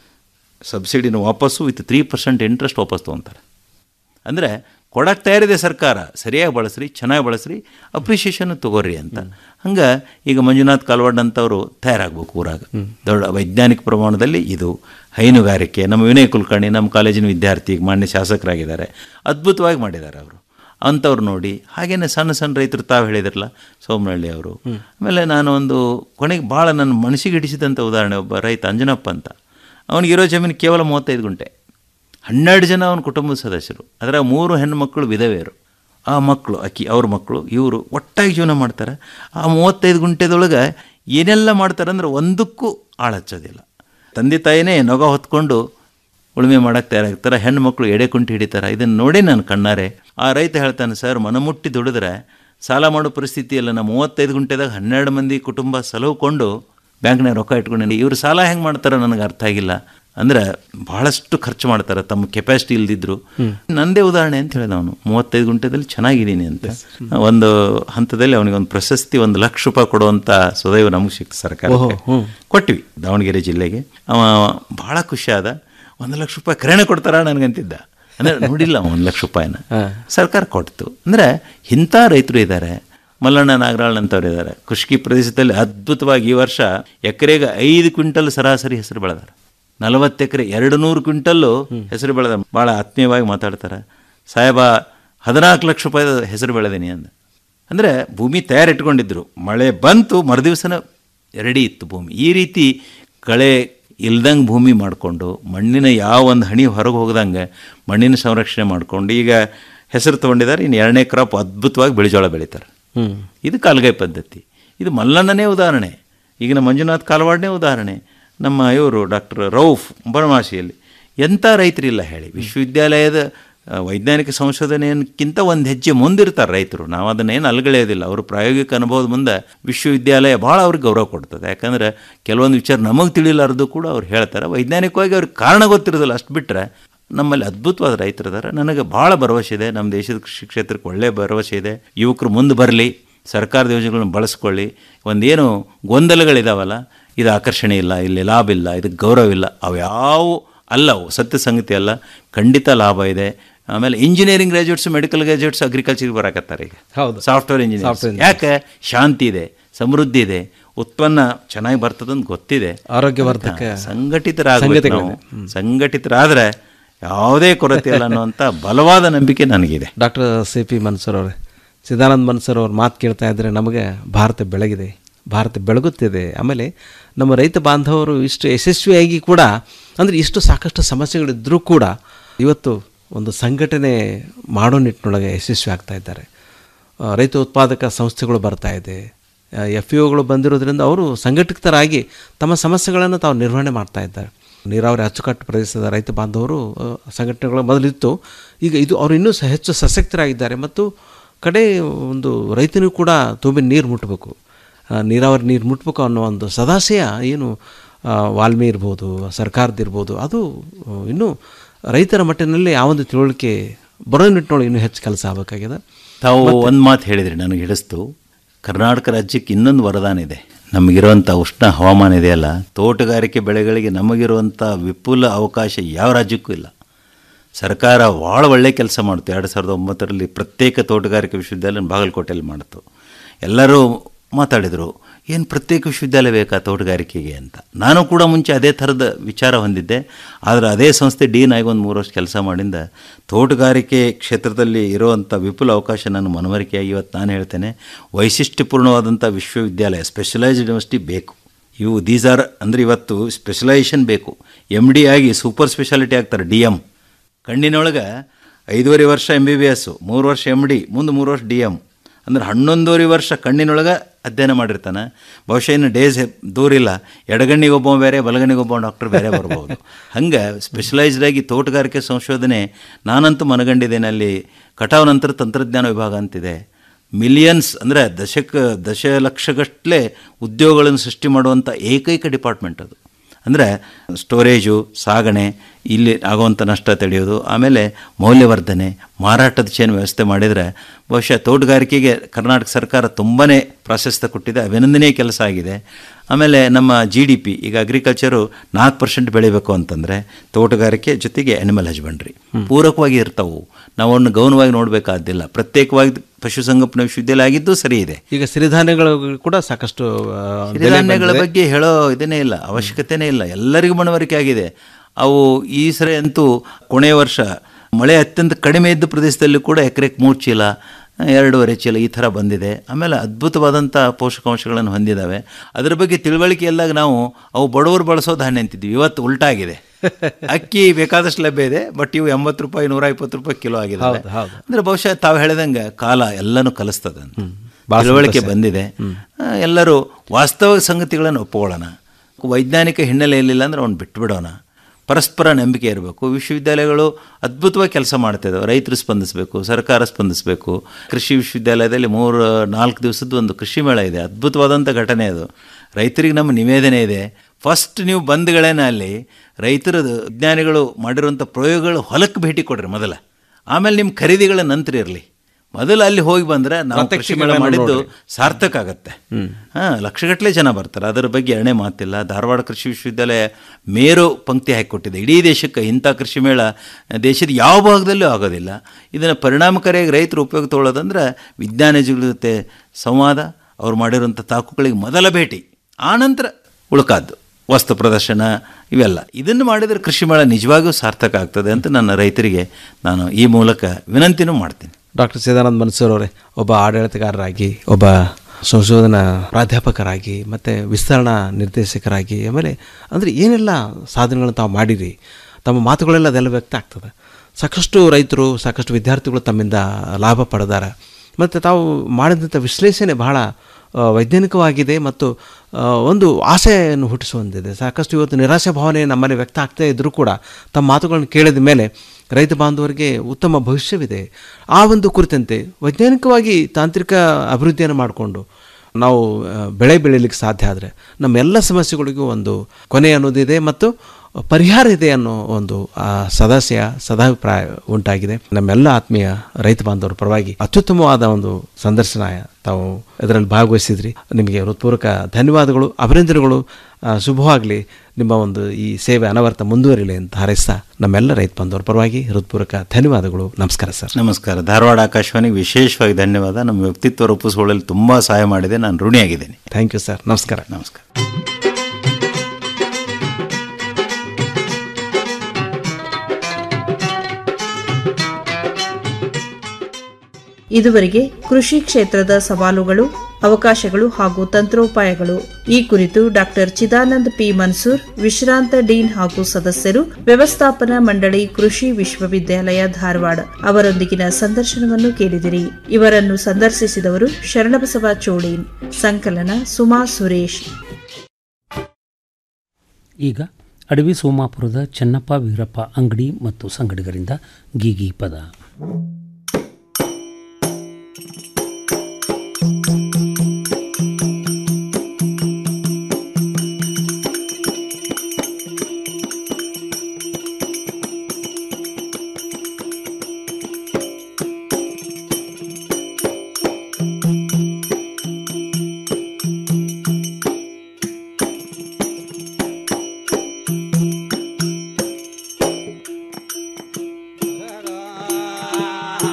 ಸಬ್ಸಿಡಿನ ವಾಪಸ್ಸು ವಿತ್ ತ್ರೀ ಪರ್ಸೆಂಟ್ ಇಂಟ್ರೆಸ್ಟ್ ವಾಪಸ್ ತೊಗೊತಾರೆ ಅಂದರೆ ಕೊಡಕ್ಕೆ ತಯಾರಿದೆ ಸರ್ಕಾರ ಸರಿಯಾಗಿ ಬಳಸ್ರಿ ಚೆನ್ನಾಗಿ ಬಳಸ್ರಿ ಅಪ್ರಿಷಿಯೇಷನ್ ತಗೋರಿ ಅಂತ ಹಂಗೆ ಈಗ ಮಂಜುನಾಥ್ ಕಾಲ್ವಾಡ್ ಅಂತವರು ತಯಾರಾಗಬೇಕು ಊರಾಗ ದೊಡ್ಡ ವೈಜ್ಞಾನಿಕ ಪ್ರಮಾಣದಲ್ಲಿ ಇದು ಹೈನುಗಾರಿಕೆ ನಮ್ಮ ವಿನಯ್ ಕುಲಕರ್ಣಿ ನಮ್ಮ ಕಾಲೇಜಿನ ವಿದ್ಯಾರ್ಥಿ ಈಗ ಮಾನ್ಯ ಶಾಸಕರಾಗಿದ್ದಾರೆ ಅದ್ಭುತವಾಗಿ ಮಾಡಿದ್ದಾರೆ ಅವರು ಅಂಥವ್ರು ನೋಡಿ ಹಾಗೇನೆ ಸಣ್ಣ ಸಣ್ಣ ರೈತರು ತಾವು ಹೇಳಿದ್ರಲ್ಲ ಸೋಮನಹಳ್ಳಿ ಅವರು ಆಮೇಲೆ ನಾನು ಒಂದು ಕೊನೆಗೆ ಭಾಳ ನನ್ನ ಮನಸ್ಸಿಗೆ ಹಿಡಿಸಿದಂಥ ಉದಾಹರಣೆ ಒಬ್ಬ ರೈತ ಅಂಜನಪ್ಪ ಅಂತ ಅವನಿಗಿರೋ ಜಮೀನು ಕೇವಲ ಮೂವತ್ತೈದು ಗುಂಟೆ ಹನ್ನೆರಡು ಜನ ಅವನ ಕುಟುಂಬದ ಸದಸ್ಯರು ಅದರ ಮೂರು ಹೆಣ್ಣು ಮಕ್ಕಳು ವಿಧವೆಯರು ಆ ಮಕ್ಕಳು ಅಕ್ಕಿ ಅವ್ರ ಮಕ್ಕಳು ಇವರು ಒಟ್ಟಾಗಿ ಜೀವನ ಮಾಡ್ತಾರೆ ಆ ಮೂವತ್ತೈದು ಗುಂಟೆದೊಳಗೆ ಏನೆಲ್ಲ ಮಾಡ್ತಾರೆ ಅಂದ್ರೆ ಒಂದಕ್ಕೂ ಆಳಚ್ಚೋದಿಲ್ಲ ತಂದೆ ತಾಯಿನೇ ನೊಗ ಹೊತ್ಕೊಂಡು ಉಳುಮೆ ಮಾಡೋಕ್ಕೆ ತಯಾರಾಗ್ತಾರೆ ಹೆಣ್ಣು ಮಕ್ಕಳು ಎಡೆ ಕುಂಟಿ ಹಿಡಿತಾರೆ ಇದನ್ನು ನೋಡಿ ನಾನು ಕಣ್ಣಾರೆ ಆ ರೈತ ಹೇಳ್ತಾನೆ ಸರ್ ಮನಮುಟ್ಟಿ ದುಡಿದ್ರೆ ಸಾಲ ಮಾಡೋ ಪರಿಸ್ಥಿತಿ ಇಲ್ಲ ನಾವು ಮೂವತ್ತೈದು ಗುಂಟೆದಾಗ ಹನ್ನೆರಡು ಮಂದಿ ಕುಟುಂಬ ಸಲಹುಕೊಂಡು ಬ್ಯಾಂಕ್ನಾಗ ರೊಕ್ಕ ಇಟ್ಕೊಂಡಿನಿ ಇವರು ಸಾಲ ಹೆಂಗೆ ಮಾಡ್ತಾರೆ ನನಗೆ ಅರ್ಥ ಆಗಿಲ್ಲ ಅಂದ್ರೆ ಬಹಳಷ್ಟು ಖರ್ಚು ಮಾಡ್ತಾರೆ ತಮ್ಮ ಕೆಪಾಸಿಟಿ ಇಲ್ದಿದ್ರು ನಂದೇ ಉದಾಹರಣೆ ಅಂತ ಹೇಳಿದ ಅವನು ಮೂವತ್ತೈದು ಗುಂಟೆದಲ್ಲಿ ಚೆನ್ನಾಗಿದ್ದೀನಿ ಅಂತ ಒಂದು ಹಂತದಲ್ಲಿ ಅವನಿಗೆ ಒಂದು ಪ್ರಶಸ್ತಿ ಒಂದು ಲಕ್ಷ ರೂಪಾಯಿ ಕೊಡುವಂತ ಸದೈವ ನಮಗೆ ಸಿಕ್ತು ಸರ್ಕಾರ ಓಹೋ, ಹ್ಮ್. ಕೊಟ್ವಿ ದಾವಣಗೆರೆ ಜಿಲ್ಲೆಗೆ ಅವ ಬಹಳ ಖುಷಿ ಆದ ಒಂದು ಲಕ್ಷ ರೂಪಾಯಿ ಕರೆಣೆ ಕೊಡ್ತಾರ ನನಗಂತಿದ್ದ ಅಂದ್ರೆ ನೋಡಿಲ್ಲ ಅವ ಒಂದು ಲಕ್ಷ ರೂಪಾಯಿನ ಸರ್ಕಾರ ಕೊಡ್ತು ಅಂದ್ರೆ ಇಂಥ ರೈತರು ಇದ್ದಾರೆ ಮಲ್ಲಣ್ಣ ನಾಗರಾಳ್ ಅಂತವ್ರು ಇದ್ದಾರೆ ಕೃಷಿ ಪ್ರದೇಶದಲ್ಲಿ ಅದ್ಭುತವಾಗಿ ಈ ವರ್ಷ ಎಕರೆಗೆ ಐದು ಕ್ವಿಂಟಲ್ ಸರಾಸರಿ ಹೆಸರು ಬೆಳೆದಾರೆ ನಲವತ್ತು ಎಕರೆ ಎರಡು ನೂರು ಕ್ವಿಂಟಲ್ಲು ಹೆಸರು ಬೆಳೆದ ಭಾಳ ಆತ್ಮೀಯವಾಗಿ ಮಾತಾಡ್ತಾರೆ ಸಾಹೇಬ ಹದಿನಾಲ್ಕು ಲಕ್ಷ ರೂಪಾಯಿ ಹೆಸರು ಬೆಳೆದೀನಿ ಅಂದ ಅಂದರೆ ಭೂಮಿ ತಯಾರಿಟ್ಕೊಂಡಿದ್ರು ಮಳೆ ಬಂತು ಮರುದಿವಸನ ರೆಡಿ ಇತ್ತು ಭೂಮಿ ಈ ರೀತಿ ಕಳೆ ಇಲ್ದಂಗೆ ಭೂಮಿ ಮಾಡಿಕೊಂಡು ಮಣ್ಣಿನ ಯಾವ ಒಂದು ಹಣಿ ಹೊರಗೆ ಹೋಗ್ದಂಗೆ ಮಣ್ಣಿನ ಸಂರಕ್ಷಣೆ ಮಾಡಿಕೊಂಡು ಈಗ ಹೆಸರು ತೊಗೊಂಡಿದ್ದಾರೆ ಇನ್ನು ಎರಡನೇ ಕ್ರಾಪ್ ಅದ್ಭುತವಾಗಿ ಬೆಳೆಜೋಳ ಬೆಳೀತಾರೆ ಹ್ಮ್. ಇದು ಕಾಲ್ಗೈ ಪದ್ಧತಿ ಇದು ಮಲ್ಲಣ್ಣನೇ ಉದಾಹರಣೆ ಈಗಿನ ಮಂಜುನಾಥ್ ಕಾಲವಾಡ್ನೇ ಉದಾಹರಣೆ ನಮ್ಮ ಇವರು ಡಾಕ್ಟರ್ ರೌಫ್ ಬನವಾಸಿಯಲ್ಲಿ ಎಂಥ ರೈತರಿಲ್ಲ ಹೇಳಿ ವಿಶ್ವವಿದ್ಯಾಲಯದ ಆ, ವೈಜ್ಞಾನಿಕ ಸಂಶೋಧನೆಯಕ್ಕಿಂತ ಒಂದು ಹೆಜ್ಜೆ ಮುಂದಿರ್ತಾರೆ ರೈತರು ನಾವು ಅದನ್ನೇನು ಅಲ್ಗಳೆಯೋದಿಲ್ಲ ಅವರು ಪ್ರಾಯೋಗಿಕ ಅನುಭವದ ಮುಂದೆ ವಿಶ್ವವಿದ್ಯಾಲಯ ಭಾಳ ಅವ್ರಿಗೆ ಗೌರವ ಕೊಡ್ತದೆ ಯಾಕಂದರೆ ಕೆಲವೊಂದು ವಿಚಾರ ನಮಗೆ ತಿಳಿಲಾರ್ದು ಕೂಡ ಅವ್ರು ಹೇಳ್ತಾರೆ ವೈಜ್ಞಾನಿಕವಾಗಿ ಅವ್ರಿಗೆ ಕಾರಣ ಗೊತ್ತಿರೋದಿಲ್ಲ ಅಷ್ಟು ಬಿಟ್ಟರೆ ನಮ್ಮಲ್ಲಿ ಅದ್ಭುತವಾದ ರೈತರಿದ್ದಾರೆ ನನಗೆ ಭಾಳ ಭರವಸೆ ಇದೆ ನಮ್ಮ ದೇಶದ ಕೃಷಿ ಕ್ಷೇತ್ರಕ್ಕೆ ಒಳ್ಳೆಯ ಭರವಸೆ ಇದೆ ಯುವಕರು ಮುಂದೆ ಬರಲಿ ಸರ್ಕಾರದ ಯೋಜನೆಗಳನ್ನು ಬಳಸ್ಕೊಳ್ಳಿ ಒಂದೇನು ಗೊಂದಲಗಳಿದಾವಲ್ಲ ಇದು ಆಕರ್ಷಣೆ ಇಲ್ಲ ಇಲ್ಲಿ ಲಾಭ ಇಲ್ಲ ಇದಕ್ಕೆ ಗೌರವ ಇಲ್ಲ ಅವ್ಯಾವು ಅಲ್ಲ ಅವು ಸತ್ಯ ಸಂಗತಿ ಅಲ್ಲ ಖಂಡಿತ ಲಾಭ ಇದೆ ಆಮೇಲೆ ಇಂಜಿನಿಯರಿಂಗ್ ಗ್ರಾಜುಯೇಟ್ಸ್ ಮೆಡಿಕಲ್ ಗ್ರಾಜುಯೇಟ್ಸ್ ಅಗ್ರಿಕಲ್ಚರ್ಗೆ ಬರಾಕತ್ತಾರೆ ಈಗ ಹೌದು. ಸಾಫ್ಟ್ವೇರ್ ಇಂಜಿನಿಯರ್ Software ಯಾಕೆ ಶಾಂತಿ ಇದೆ ಸಮೃದ್ಧಿ ಇದೆ ಉತ್ಪನ್ನ ಚೆನ್ನಾಗಿ ಬರ್ತದಂತ ಗೊತ್ತಿದೆ ಆರೋಗ್ಯವರ್ಧಕ ಸಂಘಟಿತರಾಗಬೇಕು ನಾವು ಸಂಗತಿಗಳಿದೆ. ಸಂಘಟಿತರಾದ್ರೆ ಯಾವುದೇ ಕೊರತೆ ಇಲ್ಲ ಅನ್ನುವಂಥ ಬಲವಾದ ನಂಬಿಕೆ ನನಗಿದೆ ಡಾಕ್ಟರ್ ಸಿ ಪಿ ಮನ್ಸೂರ್ ಅವರೇ ಸಿದಾನಂದ್ ಮನ್ಸೂರ್ ಅವ್ರ ಮಾತು ಕೇಳ್ತಾ ಇದ್ದರೆ ನಮಗೆ ಭಾರತ ಬೆಳಗಿದೆ ಭಾರತ ಬೆಳಗುತ್ತಿದೆ ಆಮೇಲೆ ನಮ್ಮ ರೈತ ಬಾಂಧವರು ಇಷ್ಟು ಯಶಸ್ವಿಯಾಗಿ ಕೂಡ ಅಂದರೆ ಇಷ್ಟು ಸಾಕಷ್ಟು ಸಮಸ್ಯೆಗಳಿದ್ದರೂ ಕೂಡ ಇವತ್ತು ಒಂದು ಸಂಘಟನೆ ಮಾಡೋ ನಿಟ್ಟಿನೊಳಗೆ ಯಶಸ್ವಿ ಆಗ್ತಾ ಇದ್ದಾರೆ ಆ, ರೈತ ಉತ್ಪಾದಕ ಸಂಸ್ಥೆಗಳು ಬರ್ತಾ ಇದೆ ಎಫ್ ಇ ಒಗಳು ಬಂದಿರೋದ್ರಿಂದ ಅವರು ಸಂಘಟಿತರಾಗಿ ತಮ್ಮ ಸಮಸ್ಯೆಗಳನ್ನು ತಾವು ನಿರ್ವಹಣೆ ಮಾಡ್ತಾ ಇದ್ದಾರೆ ನೀರಾವರಿ ಅಚ್ಚುಕಟ್ಟು ಪ್ರದೇಶದ ರೈತ ಬಾಂಧವರು ಆ, ಸಂಘಟನೆಗಳು ಮೊದಲಿತ್ತು ಈಗ ಇದು ಅವರು ಇನ್ನೂ ಸ- ಹೆಚ್ಚು ಸಶಕ್ತರಾಗಿದ್ದಾರೆ ಮತ್ತು ಕಡೆ ಒಂದು ರೈತನಿಗೂ ಕೂಡ ತುಂಬಿ ನೀರು ಮುಟ್ಟಬೇಕು ಆ, ನೀರಾವರಿ ನೀರು ಮುಟ್ಬೇಕು ಅನ್ನೋ ಒಂದು ಸದಾಶಯ ಏನು ಆ, ವಾಲ್ಮಿ ಇರ್ಬೋದು ಸರ್ಕಾರದಿರ್ಬೋದು ಅದು ಆ, ಇನ್ನೂ ರೈತರ ಮಟ್ಟಿನಲ್ಲಿ ಆ ಒಂದು ತಿಳುವಳಿಕೆ ಬರೋ ನಿಟ್ಟಿನೊಳಗೆ ಇನ್ನೂ ಹೆಚ್ಚು ಕೆಲಸ ಆಗಬೇಕಾಗಿದೆ ತಾವು ಒಂದು ಮಾತು ಹೇಳಿದ್ರಿ ನನಗೆ ಹಿಡಿಸ್ತು ಕರ್ನಾಟಕ ರಾಜ್ಯಕ್ಕೆ ಇನ್ನೊಂದು ವರದಾನ ಇದೆ ನಮಗಿರುವಂಥ ಉಷ್ಣ ಹವಾಮಾನ ಇದೆಯಲ್ಲ ತೋಟಗಾರಿಕೆ ಬೆಳೆಗಳಿಗೆ ನಮಗಿರುವಂಥ ವಿಪುಲ ಅವಕಾಶ ಯಾವ ರಾಜ್ಯಕ್ಕೂ ಇಲ್ಲ ಸರ್ಕಾರ ಭಾಳ ಒಳ್ಳೆ ಕೆಲಸ ಮಾಡ್ತು ಎರಡು ಸಾವಿರದ ಒಂಬತ್ತರಲ್ಲಿ ಪ್ರತ್ಯೇಕ ತೋಟಗಾರಿಕೆ ವಿಶ್ವವಿದ್ಯಾಲಯ ಬಾಗಲಕೋಟೆಯಲ್ಲಿ ಮಾಡ್ತು ಎಲ್ಲರೂ ಮಾತಾಡಿದರು ಏನು ಪ್ರತ್ಯೇಕ ವಿಶ್ವವಿದ್ಯಾಲಯ ಬೇಕಾ ತೋಟಗಾರಿಕೆಗೆ ಅಂತ ನಾನು ಕೂಡ ಮುಂಚೆ ಅದೇ ಥರದ ವಿಚಾರ ಹೊಂದಿದ್ದೆ ಆದರೆ ಅದೇ ಸಂಸ್ಥೆ ಡೀನ್ ಆಗಿ ಒಂದು ಮೂರು ವರ್ಷ ಕೆಲಸ ಮಾಡಿಂದ ತೋಟಗಾರಿಕೆ ಕ್ಷೇತ್ರದಲ್ಲಿ ಇರುವಂಥ ವಿಪುಲ ಅವಕಾಶ ನಾನು ಮನವರಿಕೆಯಾಗಿ ಇವತ್ತು ನಾನು ಹೇಳ್ತೇನೆ ವೈಶಿಷ್ಟ್ಯಪೂರ್ಣವಾದಂಥ ವಿಶ್ವವಿದ್ಯಾಲಯ ಸ್ಪೆಷಲೈಸ್ಡ್ ಯೂನಿವರ್ಸಿಟಿ ಬೇಕು ಇವು ದೀಸ್ ಆರ್ ಅಂದರೆ ಇವತ್ತು ಸ್ಪೆಷಲೈಸೇಷನ್ ಬೇಕು ಎಮ್ ಡಿ ಆಗಿ ಸೂಪರ್ ಸ್ಪೆಷಾಲಿಟಿ ಆಗ್ತಾರೆ ಡಿ ಎಮ್ ಕಣ್ಣಿನೊಳಗೆ ಐದೂವರೆ ವರ್ಷ ಎಮ್ ಬಿ ಬಿ ಎಸ್ಸು ಮೂರು ವರ್ಷ ಎಮ್ ಡಿ ಮುಂದೆ ಮೂರು ವರ್ಷ ಡಿ ಎಮ್ ಅಂದ್ರೆ ಹನ್ನೊಂದೂವರೆ ವರ್ಷ ಕಣ್ಣಿನೊಳಗೆ ಅಧ್ಯಯನ ಮಾಡಿರ್ತಾನೆ ಬಹುಶಃ ಇನ್ನು ಡೇಸ್ ದೂರಿಲ್ಲ ಎಡಗಣ್ಣಿಗೆ ಒಬ್ಬ ಬೇರೆ ಬಲಗಣ್ಣಿಗೆ ಒಬ್ಬ ಡಾಕ್ಟರ್ ಬೇರೆ ಬರ್ಬೋದು ಹಂಗೆ ಸ್ಪೆಷಲೈಸ್ಡ್ ಆಗಿ ತೋಟಗಾರಿಕೆ ಸಂಶೋಧನೆ ನಾನಂತೂ ಮನಗಂಡಿದ್ದೇನೆ ಅಲ್ಲಿ ಕಟಾವ್ ನಂತರ ತಂತ್ರಜ್ಞಾನ ವಿಭಾಗ ಅಂತಿದೆ ಮಿಲಿಯನ್ಸ್ ಅಂದರೆ ದಶಕ ದಶಲಕ್ಷಗಟ್ಟಲೆ ಉದ್ಯೋಗಗಳನ್ನು ಸೃಷ್ಟಿ ಮಾಡುವಂಥ ಏಕೈಕ ಡಿಪಾರ್ಟ್ಮೆಂಟ್ ಅದು ಅಂದರೆ ಸ್ಟೋರೇಜು ಸಾಗಣೆ ಇಲ್ಲಿ ಆಗುವಂಥ ನಷ್ಟ ತಡೆಯೋದು ಆಮೇಲೆ ಮೌಲ್ಯವರ್ಧನೆ ಮಾರಾಟದ ಚೇನ್ ವ್ಯವಸ್ಥೆ ಮಾಡಿದರೆ ಬಹುಶಃ ತೋಟಗಾರಿಕೆಗೆ ಕರ್ನಾಟಕ ಸರ್ಕಾರ ತುಂಬಾ ಪ್ರಾಶಸ್ತ್ಯ ಕೊಟ್ಟಿದೆ ಅಭಿನಂದನೀಯ ಕೆಲಸ ಆಗಿದೆ ಆಮೇಲೆ ನಮ್ಮ ಜಿ ಡಿ ಪಿ ಈಗ ಅಗ್ರಿಕಲ್ಚರು ನಾಲ್ಕು ಪರ್ಸೆಂಟ್ ಬೆಳಿಬೇಕು ಅಂತಂದರೆ ತೋಟಗಾರಿಕೆ ಜೊತೆಗೆ ಅನಿಮಲ್ ಹಸ್ಬೆಂಡ್ರಿ ಪೂರಕವಾಗಿ ಇರ್ತಾವು ನಾವು ಅವನ್ನ ಗೌನವಾಗಿ ನೋಡಬೇಕಾದಿಲ್ಲ ಪ್ರತ್ಯೇಕವಾಗಿ ಪಶುಸಂಗೋಪನಾ ವಿಶ್ವವಿದ್ಯಾಲಯ ಆಗಿದ್ದು ಸರಿ ಇದೆ ಈಗ ಸಿರಿಧಾನ್ಯಗಳು ಕೂಡ ಸಾಕಷ್ಟು ಆ, ಬೆಲೆ ಸಿರಿಧಾನ್ಯಗಳ ಬಂದಿದೆ. ಬಗ್ಗೆ ಹೇಳೋ ಇದನ್ನೇ ಇಲ್ಲ ಅವಶ್ಯಕತೆನೇ ಇಲ್ಲ ಎಲ್ಲರಿಗೂ ಮನವರಿಕೆ ಆಗಿದೆ ಅವು ಈ ಸರಿ ಅಂತೂ ಕೊನೆಯ ವರ್ಷ ಮಳೆ ಅತ್ಯಂತ ಕಡಿಮೆ ಇದ್ದ ಪ್ರದೇಶದಲ್ಲಿ ಕೂಡ ಎಕರೆಗೆ ಮೂರು ಚೀಲ ಎರಡೂವರೆ ಚೀಲ ಈ ಥರ ಬಂದಿದೆ ಆಮೇಲೆ ಅದ್ಭುತವಾದಂಥ ಪೋಷಕಾಂಶಗಳನ್ನು ಹೊಂದಿದ್ದಾವೆ ಅದರ ಬಗ್ಗೆ ತಿಳುವಳಿಕೆ ಇಲ್ದಾಗ ನಾವು ಅವು ಬಡವರು ಬಳಸೋ ಧಾನ್ಯ ಅಂತಿದ್ವಿ ಇವತ್ತು ಉಲ್ಟಾಗಿದೆ ಅಕ್ಕಿ ಬೇಕಾದಷ್ಟು ಲಭ್ಯ ಇದೆ ಬಟ್ ಇವು ಎಂಬತ್ತು ರೂಪಾಯಿ ನೂರ ಇಪ್ಪತ್ತು ರೂಪಾಯಿ ಕಿಲೋ ಆಗಿದೆ ಹೌದು, ಹೌದು. ಅಂದ್ರೆ ಬಹುಶಃ ತಾವು ಹೇಳಿದಂಗೆ ಕಾಲ ಎಲ್ಲನೂ ಕಲಿಸ್ತದೆ ಅಂತ ಭಾಳ ತಿಳುವಳಿಕೆ ಸಂತೋಷ. ಬಂದಿದೆ ಆ, ಎಲ್ಲರೂ ವಾಸ್ತವ ಸಂಗತಿಗಳನ್ನು ಒಪ್ಪಿಕೊಳ್ಳೋಣ ವೈಜ್ಞಾನಿಕ ಹಿನ್ನೆಲೆ ಇರಲಿಲ್ಲ ಅಂದ್ರೆ ಅವ್ನು ಬಿಟ್ಟು ಬಿಡೋಣ ಪರಸ್ಪರ ನಂಬಿಕೆ ಇರಬೇಕು ವಿಶ್ವವಿದ್ಯಾಲಯಗಳು ಅದ್ಭುತವಾಗಿ ಕೆಲಸ ಮಾಡ್ತಿದ್ದಾವೆ ರೈತರು ಸ್ಪಂದಿಸಬೇಕು ಸರ್ಕಾರ ಸ್ಪಂದಿಸಬೇಕು ಕೃಷಿ ವಿಶ್ವವಿದ್ಯಾಲಯದಲ್ಲಿ ಮೂರು ನಾಲ್ಕು ದಿವಸದ ಒಂದು ಕೃಷಿ ಮೇಳ ಇದೆ ಅದ್ಭುತವಾದಂಥ ಘಟನೆ ಅದು ರೈತರಿಗೆ ನಮ್ಮ ನಿವೇದನೆ ಇದೆ ಫಸ್ಟ್ ನೀವು ಬಂದ್ಗಳೇನ ಅಲ್ಲಿ ರೈತರ ವಿಜ್ಞಾನಿಗಳು ಮಾಡಿರುವಂಥ ಪ್ರಯೋಗಗಳು ಹೊಲಕ್ಕೆ ಭೇಟಿ ಕೊಡ್ರಿ ಮೊದಲ ಆಮೇಲೆ ನಿಮ್ಮ ಖರೀದಿಗಳ ನಂತರ ಇರಲಿ ಮೊದಲು ಅಲ್ಲಿ ಹೋಗಿ ಬಂದರೆ ನಾವು ಕೃಷಿ ಮೇಳ ಪ್ರತ್ಯಕ್ಷಗಳನ್ನ ಮಾಡಿದ್ದು ನೋಡ್ರಿ. ಸಾರ್ಥಕ ಆಗತ್ತೆ ಹಾಂ ಲಕ್ಷಗಟ್ಟಲೆ ಜನ ಬರ್ತಾರೆ ಅದರ ಬಗ್ಗೆ ಎರಡನೇ ಮಾತಿಲ್ಲ ಧಾರವಾಡ ಕೃಷಿ ವಿಶ್ವವಿದ್ಯಾಲಯ ಮೇರು ಪಂಕ್ತಿ ಹಾಕಿಕೊಟ್ಟಿದೆ ಇಡೀ ದೇಶಕ್ಕೆ ಇಂಥ ಕೃಷಿ ಮೇಳ ದೇಶದ ಯಾವ ಭಾಗದಲ್ಲೂ ಆಗೋದಿಲ್ಲ ಇದನ್ನು ಪರಿಣಾಮಕಾರಿಯಾಗಿ ರೈತರು ಉಪಯೋಗ ತಗೊಳ್ಳೋದಂದ್ರೆ ವಿಜ್ಞಾನಿಗಳ ಜೊತೆ ಸಂವಾದ ಅವ್ರು ಮಾಡಿರೋಂಥ ತಾಕುಗಳಿಗೆ ಮೊದಲ ಭೇಟಿ ಆನಂತರ ಉಳ್ಕಾದ್ದು ವಸ್ತು ಪ್ರದರ್ಶನ ಇವೆಲ್ಲ ಇದನ್ನು ಮಾಡಿದರೆ ಕೃಷಿ ಮೇಳ ನಿಜವಾಗಿಯೂ ಸಾರ್ಥಕ ಆಗ್ತದೆ ಅಂತ ನನ್ನ ರೈತರಿಗೆ ನಾನು ಈ ಮೂಲಕ ವಿನಂತಿನೂ ಮಾಡ್ತೀನಿ ಡಾಕ್ಟರ್ ಸಿದಾನಂದ ಮನ್ಸೂರ್ ಅವರೇ ಒಬ್ಬ ಆಡಳಿತಗಾರರಾಗಿ ಒಬ್ಬ ಸಂಶೋಧನಾ ಪ್ರಾಧ್ಯಾಪಕರಾಗಿ ಮತ್ತು ವಿಸ್ತರಣಾ ನಿರ್ದೇಶಕರಾಗಿ ಆಮೇಲೆ ಅಂದರೆ ಏನೆಲ್ಲ ಸಾಧನೆಗಳನ್ನು ತಾವು ಮಾಡಿರಿ ತಮ್ಮ ಮಾತುಗಳೆಲ್ಲ ಅದೆಲ್ಲ ವ್ಯಕ್ತ ಆಗ್ತದೆ ಸಾಕಷ್ಟು ರೈತರು ಸಾಕಷ್ಟು ವಿದ್ಯಾರ್ಥಿಗಳು ತಮ್ಮಿಂದ ಲಾಭ ಪಡೆದಾರ ಮತ್ತು ತಾವು ಮಾಡಿದಂಥ ವಿಶ್ಲೇಷಣೆ ಬಹಳ ಆ, ವೈಜ್ಞಾನಿಕವಾಗಿದೆ ಮತ್ತು ಆ, ಒಂದು ಆಸೆಯನ್ನು ಹುಟ್ಟಿಸುವಂತಿದೆ ಸಾಕಷ್ಟು ಇವತ್ತು ನಿರಾಶೆ ಭಾವನೆ ನಮ್ಮಲ್ಲಿ ವ್ಯಕ್ತ ಆಗ್ತಾ ಇದ್ದರೂ ಕೂಡ ತಮ್ಮ ಮಾತುಗಳನ್ನು ಕೇಳಿದ ಮೇಲೆ ರೈತ ಬಾಂಧವರಿಗೆ ಉತ್ತಮ ಭವಿಷ್ಯವಿದೆ ಆ ಒಂದು ಕುರಿತಂತೆ ವೈಜ್ಞಾನಿಕವಾಗಿ ತಾಂತ್ರಿಕ ಅಭಿವೃದ್ಧಿಯನ್ನು ಮಾಡಿಕೊಂಡು ನಾವು ಆ, ಬೆಳೆ ಬೆಳೀಲಿಕ್ಕೆ ಸಾಧ್ಯ ಆದರೆ ನಮ್ಮ ಎಲ್ಲ ಸಮಸ್ಯೆಗಳಿಗೂ ಒಂದು ಕೊನೆ ಅನ್ನೋದಿದೆ ಮತ್ತು ಪರಿಹಾರ ಇದೆ ಅನ್ನೋ ಒಂದು ಆ, ಸದಾಶಯ ಸದಾಭಿಪ್ರಾಯ ಉಂಟಾಗಿದೆ ನಮ್ಮೆಲ್ಲ ಆತ್ಮೀಯ ರೈತ ಬಾಂಧವರ ಪರವಾಗಿ ಅತ್ಯುತ್ತಮವಾದ ಒಂದು ಸಂದರ್ಶನ ತಾವು ಇದರಲ್ಲಿ ಭಾಗವಹಿಸಿದ್ರಿ ನಿಮಗೆ ಹೃತ್ಪೂರ್ವಕ ಧನ್ಯವಾದಗಳು ಅಭಿನಂದನೆಗಳು ಆ, ಶುಭವಾಗಲಿ ನಿಮ್ಮ ಒಂದು ಈ ಸೇವೆ ಅನವರ್ತ ಮುಂದುವರಿಲಿ ಅಂತ ಹಾರೈಸ್ತಾ ನಮ್ಮೆಲ್ಲ ರೈತ ಬಾಂಧವರ ಪರವಾಗಿ ಹೃತ್ಪೂರ್ವಕ ಧನ್ಯವಾದಗಳು ನಮಸ್ಕಾರ ಸರ್ ನಮಸ್ಕಾರ ಧಾರವಾಡ ಆಕಾಶವಾಣಿಗೆ ವಿಶೇಷವಾಗಿ ಧನ್ಯವಾದ ನಮ್ಮ ವ್ಯಕ್ತಿತ್ವ ರೂಪಿಸುವಲ್ಲಿ ತುಂಬ ಸಹಾಯ ಮಾಡಿದೆ ನಾನು ಋಣಿಯಾಗಿದ್ದೇನೆ ಥ್ಯಾಂಕ್ ಯು ಸರ್ ನಮಸ್ಕಾರ ನಮಸ್ಕಾರ ಇದುವರೆಗೆ ಕೃಷಿ ಕ್ಷೇತ್ರದ ಸವಾಲುಗಳು ಅವಕಾಶಗಳು ಹಾಗೂ ತಂತ್ರೋಪಾಯಗಳು ಈ ಕುರಿತು ಡಾಕ್ಟರ್ ಚಿದಾನಂದ್ ಪಿ ಮನ್ಸೂರ್ ವಿಶ್ರಾಂತ ಡೀನ್ ಹಾಗೂ ಸದಸ್ಯರು ವ್ಯವಸ್ಥಾಪನಾ ಮಂಡಳಿ ಕೃಷಿ ವಿಶ್ವವಿದ್ಯಾಲಯ ಧಾರವಾಡ ಅವರೊಂದಿಗಿನ ಸಂದರ್ಶನವನ್ನು ಕೇಳಿದಿರಿ ಇವರನ್ನು ಸಂದರ್ಶಿಸಿದವರು ಶರಣಬಸವ ಚೋಳೀನ್ ಸಂಕಲನ ಸುಮಾ ಸುರೇಶ್ ಈಗ ಅಡವಿ ಸೋಮಾಪುರದ ಚೆನ್ನಪ್ಪ ವೀರಪ್ಪ ಅಂಗಡಿ ಮತ್ತು ಸಂಗಡಿಗರಿಂದ ಗೀಗಿ ಪದ ಆ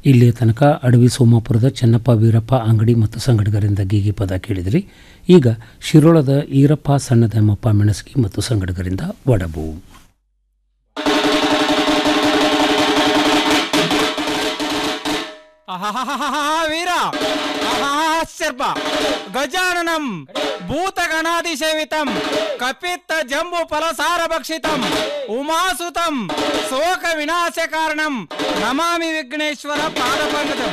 ಇಲ್ಲಿಯ ತನಕ ಅಡವಿ ಸೋಮಾಪುರದ ಚೆನ್ನಪ್ಪ ವೀರಪ್ಪ ಅಂಗಡಿ ಮತ್ತು ಸಂಗಡಿಗರಿಂದ ಗೀಗಿ ಪದ ಕೇಳಿದಿರಿ ಈಗ ಶಿರೋಳದ ಈರಪ್ಪ ಸಣ್ಣದಮ್ಮಪ್ಪ ಮೆಣಸ್ಗಿ ಮತ್ತು ಸಂಗಡಿಗರಿಂದ ಒಡಬು ಅಹಹಹಹಹ ವೀರ ಅಹಶ್ಚರ್ಪ ಗಜಾನನಂ ಭೂತಗಣಾದಿಸೇವಿತಂ ಕಪಿತ್ತ ಜಂಬು ಫಲಸಾರ ಭಕ್ಷಿತಂ ಉಮಾಸುತಂ ಶೋಕ ವಿನಾಶ ಕಾರಣಂ ನಮಾಮಿ ವಿಘ್ನೇಶ್ವರ ಪಾದಪಂಕಜಂ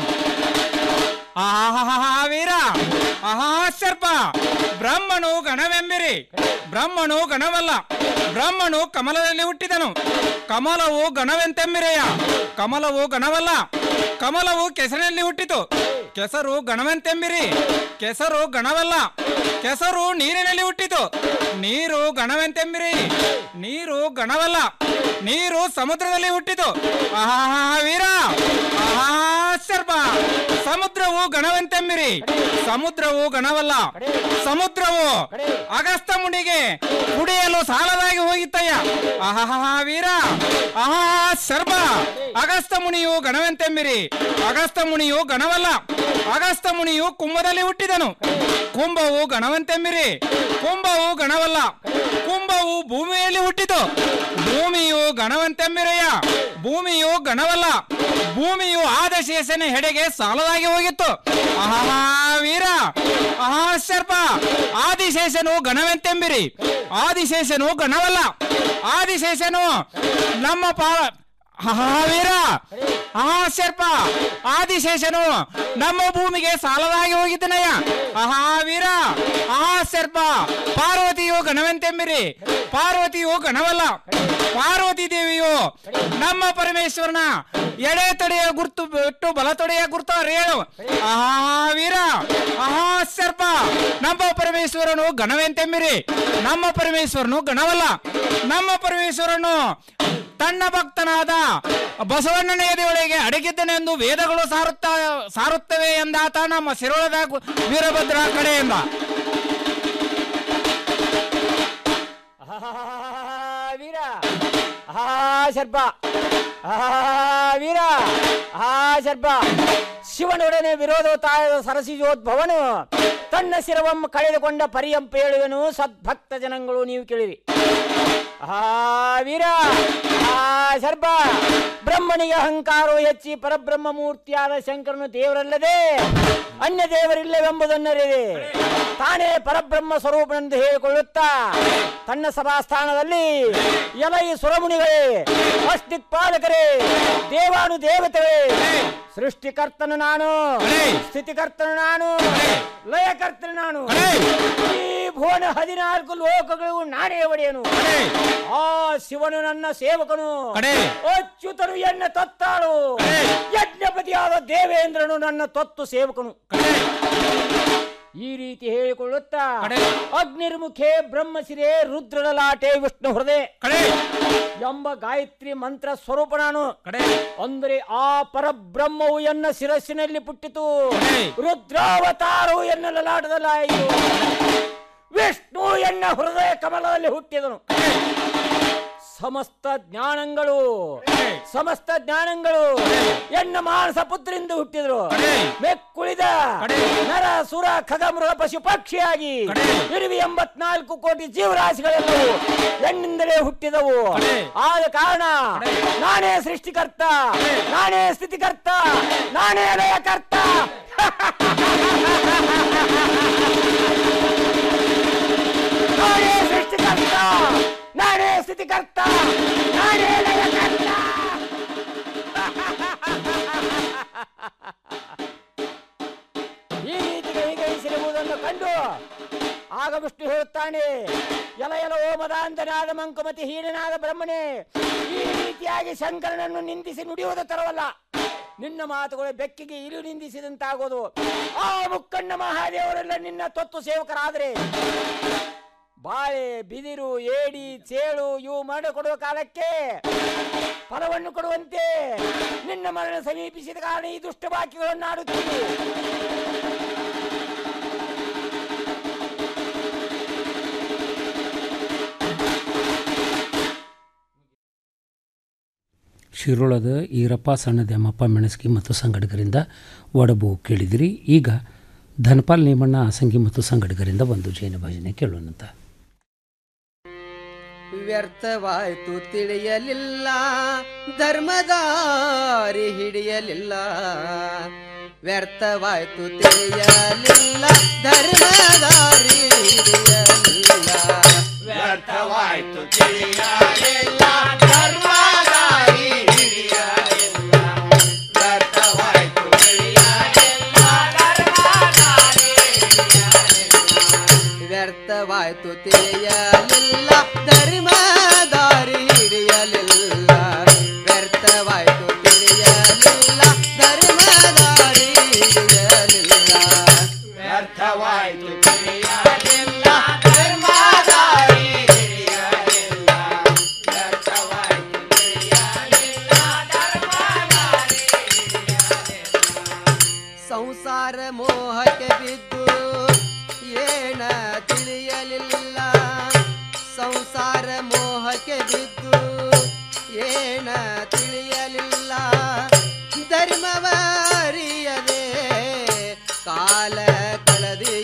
ಆಹಾಹಹ ವೀರ ಆಹಾಶ್ಚರ್ಪ ಬ್ರಹ್ಮನು ಗಣವೆಂಬಿರಿ ಬ್ರಹ್ಮನು ಗಣವಲ್ಲ ಬ್ರಹ್ಮನು ಕಮಲದಲ್ಲಿ ಹುಟ್ಟಿದನು ಕಮಲವು ಗಣವೆಂತೆಂಬಿರೆಯ ಕಮಲವು ಗಣವಲ್ಲ ಕಮಲವು ಕೆಸರಿನಲ್ಲಿ ಹುಟ್ಟಿತು ಕೆಸರು ಗಣವೆಂತೆಂಬಿರಿ ಕೆಸರು ಗಣವಲ್ಲ ಕೆಸರು ನೀರಿನಲ್ಲಿ ಹುಟ್ಟಿತು ನೀರು ಗಣವೆಂತೆಂಬಿರಿ ನೀರು ಗಣವಲ್ಲ ನೀರು ಸಮುದ್ರದಲ್ಲಿ ಹುಟ್ಟಿತು ಆಹಾ ವೀರ ಆಹಾ ಸರ್ಪ ಸಮುದ್ರವು ಗಣವೆಂತೆಂಬಿರಿ ಸಮುದ್ರವು ಗಣವಲ್ಲ ಸಮುದ್ರವು ಅಗಸ್ತ ಮುನಿಗೆ ಕುಡಿಯಲು ಸಾಲದಾಗಿ ಹೋಗಿತ್ತಯ್ಯ ಆಹಾ ವೀರ ಆಹಾ ಸರ್ಪ ಅಗಸ್ತ ಮುನಿಯು ಗಣವೆಂತೆಂಬಿರಿ ಅಗಸ್ತ ಮುನಿಯು ಗಣವಲ್ಲ ಅಗಸ್ತ ಮುನಿಯು ಕುಂಭದಲ್ಲಿ ಹುಟ್ಟಿದನು ಕುಂಭವು ಗಣವಂತೆಂಬಿರಿ ಕುಂಭವು ಗಣವಲ್ಲ ಕುಂಭವು ಭೂಮಿಯಲ್ಲಿ ಹುಟ್ಟಿತು ಭೂಮಿಯು ಗಣವಂತೆಂಬಿರಯ್ಯ ಭೂಮಿಯು ಗಣವಲ್ಲ ಭೂಮಿಯು ಆದಶೇಷನ ಹೆಡೆಗೆ ಸಾಲದಾಗಿ ಹೋಗಿತ್ತು ಆಹಾ ವೀರ ಆಹಾ ಸರ್ಪ ಆದಿಶೇಷನು ಗಣವೆಂತೆಂಬಿರಿ ಆದಿಶೇಷನು ಗಣವಲ್ಲ ಆದಿಶೇಷನು ನಮ್ಮ ಪಾ ಆಹಾ ವೀರ ಆಹಾ ಸರ್ಪ ಆದಿಶೇಷನು ನಮ್ಮ ಭೂಮಿಗೆ ಸಾಲದಾಗಿ ಹೋಗಿದ್ದನಯ್ಯ ಆಹಾ ವೀರ ಆಹಾ ಸರ್ಪ ಪಾರ್ವತಿಯು ಗಣವೆಂತೆಂಬಿರಿ ಪಾರ್ವತಿಯು ಗಣವಲ್ಲ ಪಾರ್ವತಿ ದೇವಿಯು ನಮ್ಮ ಪರಮೇಶ್ವರನ ಎಡೆ ತೊಡೆಯ ಗುರ್ತು ಬಿಟ್ಟು ಬಲ ತೊಡೆಯ ಗುರ್ತು ಅರಿಯಳು ಆಹಾ ವೀರ ಆಹಾ ಸರ್ಪ ನಮ್ಮ ಪರಮೇಶ್ವರನು ಗಣವೆಂತೆಂಬಿರಿ ನಮ್ಮ ಪರಮೇಶ್ವರನು ಗಣವಲ್ಲ ನಮ್ಮ ಪರಮೇಶ್ವರನು ತನ್ನ ಭಕ್ತನಾದ ಬಸವಣ್ಣನ ಎದೆಯೊಳಗೆ ಅಡಗಿದ್ದನೆಂದು ವೇದಗಳು ಸಾರುತ್ತಾ ಸಾರುತ್ತವೆ ಎಂದಾತ ನಮ್ಮ ಶಿರೋಳದ ಗು- ವೀರಭದ್ರ ಕಡೆಯಿಂದ ವೀರ ಆಹಾ ಸರ್ಪ ಆಹಾ ವೀರ ಆಹಾ ಸರ್ಪ ಶಿವನೊಡನೆ ವಿರೋಧೋತಾಯದ ಸರಸಿಜೋದ್ಭವನು ತನ್ನ ಶಿರವಂ ಕಳೆದುಕೊಂಡ ಪರ್ಯಂಪ ಹೇಳುವನು ಸದ್ಭಕ್ತ ಜನಗಳು ನೀವು ಕೇಳಿರಿ ಆಹಾ ವೀರ ಆ ಸರ್ಪ ಬ್ರಹ್ಮನಿಗೆ ಅಹಂಕಾರವು ಹೆಚ್ಚಿ ಪರಬ್ರಹ್ಮ ಮೂರ್ತಿಯಾದ ಶಂಕರನು ದೇವರಲ್ಲದೆ ಅನ್ಯ ದೇವರಿಲ್ಲವೆಂಬುದನ್ನರಿದೆ ತಾನೇ ಪರಬ್ರಹ್ಮ ಸ್ವರೂಪನೆಂದು ಹೇಳಿಕೊಳ್ಳುತ್ತಾ ತನ್ನ ಸಭಾಸ್ಥಾನದಲ್ಲಿ ಎಲೈ ಸುರಮುನಿಗಳೇ ಅಷ್ಟಿಕ್ಪಾಲಕರೇ ದೇವಾನು ದೇವತೆಗಳೇ ಸೃಷ್ಟಿಕರ್ತನು ನಾನು ಸ್ಥಿತಿಕರ್ತನು ನಾನು ಲಯಕರ್ತನು ನಾನು ಈ ಭುವನ ಹದಿನಾಲ್ಕು ಲೋಕಗಳು ನಾನೇ ಒಡೆಯನು ಆ ಶಿವನು ನನ್ನ ಸೇವಕನು ಅಚ್ಯುತನು ಎನ್ನ ತತ್ತಾಳು ಯಜ್ಞಪತಿಯಾದ ದೇವೇಂದ್ರನು ನನ್ನ ತೊತ್ತು ಸೇವಕನು ಈ ರೀತಿ ಹೇಳಿಕೊಳ್ಳುತ್ತಾ ಅಗ್ನಿರ್ಮುಖೆ ಬ್ರಹ್ಮಶಿರೆ ರುದ್ರಲಾಟೆ ವಿಷ್ಣು ಹೃದಯ ಎಂಬ ಗಾಯತ್ರಿ ಮಂತ್ರ ಸ್ವರೂಪ ನಾನು ಅಂದರೆ ಆ ಪರಬ್ರಹ್ಮವು ಎನ್ನ ಶಿರಸ್ಸಿನಲ್ಲಿ ಪುಟ್ಟಿತು ರುದ್ರಾವತಾರವು ಎನ್ನ ಲಲಾಟದಲ್ಲಾಯಿತು ವಿಷ್ಣು ಎನ್ನ ಹೃದಯ ಕಮಲದಲ್ಲಿ ಹುಟ್ಟಿದನು ಸಮಸ್ತ ಜ್ಞಾನಗಳು ಸಮಸ್ತ ಜ್ಞಾನಗಳು ಎನ್ನ ಮಾನಸ ಪುತ್ರಿಂದ ಹುಟ್ಟಿದ್ರು ಮೆಕ್ಕುಳಿದ ನರ ಸುರ ಖಗ ಮೃಗ ಪಶು ಪಕ್ಷಿಯಾಗಿ ಇರುವಿ ಎಂಬತ್ನಾಲ್ಕು ಕೋಟಿ ಜೀವರಾಶಿಗಳೆಲ್ಲವೂ ಹೆಣ್ಣಿಂದಲೇ ಹುಟ್ಟಿದವು ಆದ ಕಾರಣ ನಾನೇ ಸೃಷ್ಟಿಕರ್ತ ನಾನೇ ಸ್ಥಿತಿಕರ್ತ ನಾನೇ ಲಯಕರ್ತ ನಾನೇ ಸೃಷ್ಟಿಕರ್ತ ನಾನೇ ಸ್ಥಿತಿಕರ್ತ ನಾನೇ ಲಯಕರ್ತ ಈ ರೀತಿಗೆ ಹೀಗೈಸಿರುವುದನ್ನು ಕಂಡು ಆಗ ವಿಷ್ಣು ಹೇಳುತ್ತಾನೆ ಎಲ ಎಲ ಓಮದಾಂತನಾದ ಮಂಕುಮತಿ ಹೀನನಾದ ಬ್ರಹ್ಮನೇ ಈ ರೀತಿಯಾಗಿ ಶಂಕರನನ್ನು ನಿಂದಿಸಿ ನುಡಿಯುವುದು ತರವಲ್ಲ ನಿನ್ನ ಮಾತುಗಳು ಬೆಕ್ಕಿಗೆ ಇರು ನಿಂದಿಸಿದಂತಾಗೋದು ಆ ಮುಕ್ಕಣ್ಣ ಮಹಾದೇವರೆಲ್ಲ ನಿನ್ನ ತೊತ್ತು ಸೇವಕರಾದರೆ ಬಾಳೆ ಬಿದಿರು ಏಡಿ ಚೇಳು ಇವು ಮರಣ ಕೊಡುವ ಕಾಲಕ್ಕೆ ಫಲವನ್ನು ಕೊಡುವಂತೆ ನಿನ್ನ ಮರಣ ಸಮೀಪಿಸಿದ ಕಾರಣ ಈ ದುಷ್ಟ ವಾಕ್ಯಗಳನ್ನು ಆಡುತ್ತೀವಿ ಶಿರೋಳದ ಈರಪ್ಪ ಸಣ್ಣ ದ್ಯಾಮಪ್ಪ ಮೆಣಸ್ಕಿ ಮತ್ತು ಸಂಗಡಿಗರಿಂದ ಒಡಬು ಕೇಳಿದಿರಿ ಈಗ ಧನಪಾಲ್ ನೇಮಣ್ಣ ಆಸಂಗಿ ಮತ್ತು ಸಂಗಡಿಗರಿಂದ ಒಂದು ಜೈನ ಭಜನೆ ಕೇಳೋಣಂತ ವ್ಯರ್ಥವಾಯ್ತು ತಿಳಿಯಲಿಲ್ಲ ಧರ್ಮದಾರಿ ಹಿಡಿಯಲಿಲ್ಲ ವ್ಯರ್ಥವಾಯ್ತು ತಿಳಿಯಲಿಲ್ಲ ಧರ್ಮದಾರಿ ಹಿಡಿಯಲಿಲ್ಲ ವ್ಯರ್ಥವಾಯ್ತು ತಿಳಿಯಲಿಲ್ಲ ಧರ್ಮದಾರಿ ಹಿಡಿಯಲಿಲ್ಲ ವ್ಯರ್ಥವಾಯ್ತು ತಿಳಿಯಲಿಲ್ಲ ಧರ್ಮದಾರಿ ವ್ಯರ್ಥವಾಯ್ತು ತಿಳಿಯಲಿಲ್ಲ ಧರ್ಮದಾರಿ ಹಿಡಿಯಲಿಲ್ಲ ವ್ಯರ್ಥವಾಯ್ತು ತಿಳಿಯಲಿಲ್ಲ ಧರ್ಮದಾರಿ ಹಿಡಿಯಲಿಲ್ಲ ವ್ಯರ್ಥವಾಯ್ತು ತಿಳಿಯಲಿಲ್ಲ ಧರ್ಮದಾರಿ ಹಿಡಿಯಲಿಲ್ಲ ವ್ಯರ್ಥವಾಯ್ತು ತಿಳಿಯಲಿಲ್ಲ ಧರ್ಮದಾರಿ ಸಂಸಾರ ಮೋಹಕ್ಕೆ ಬಿದ್ದು ಏನ ತಿಳಿಯಲಿಲ್ಲ ಸಂಸಾರ ಮೋಹಕ್ಕೆ ಬಿದ್ದು ಏನ ತಿಳಿಯಲಿಲ್ಲ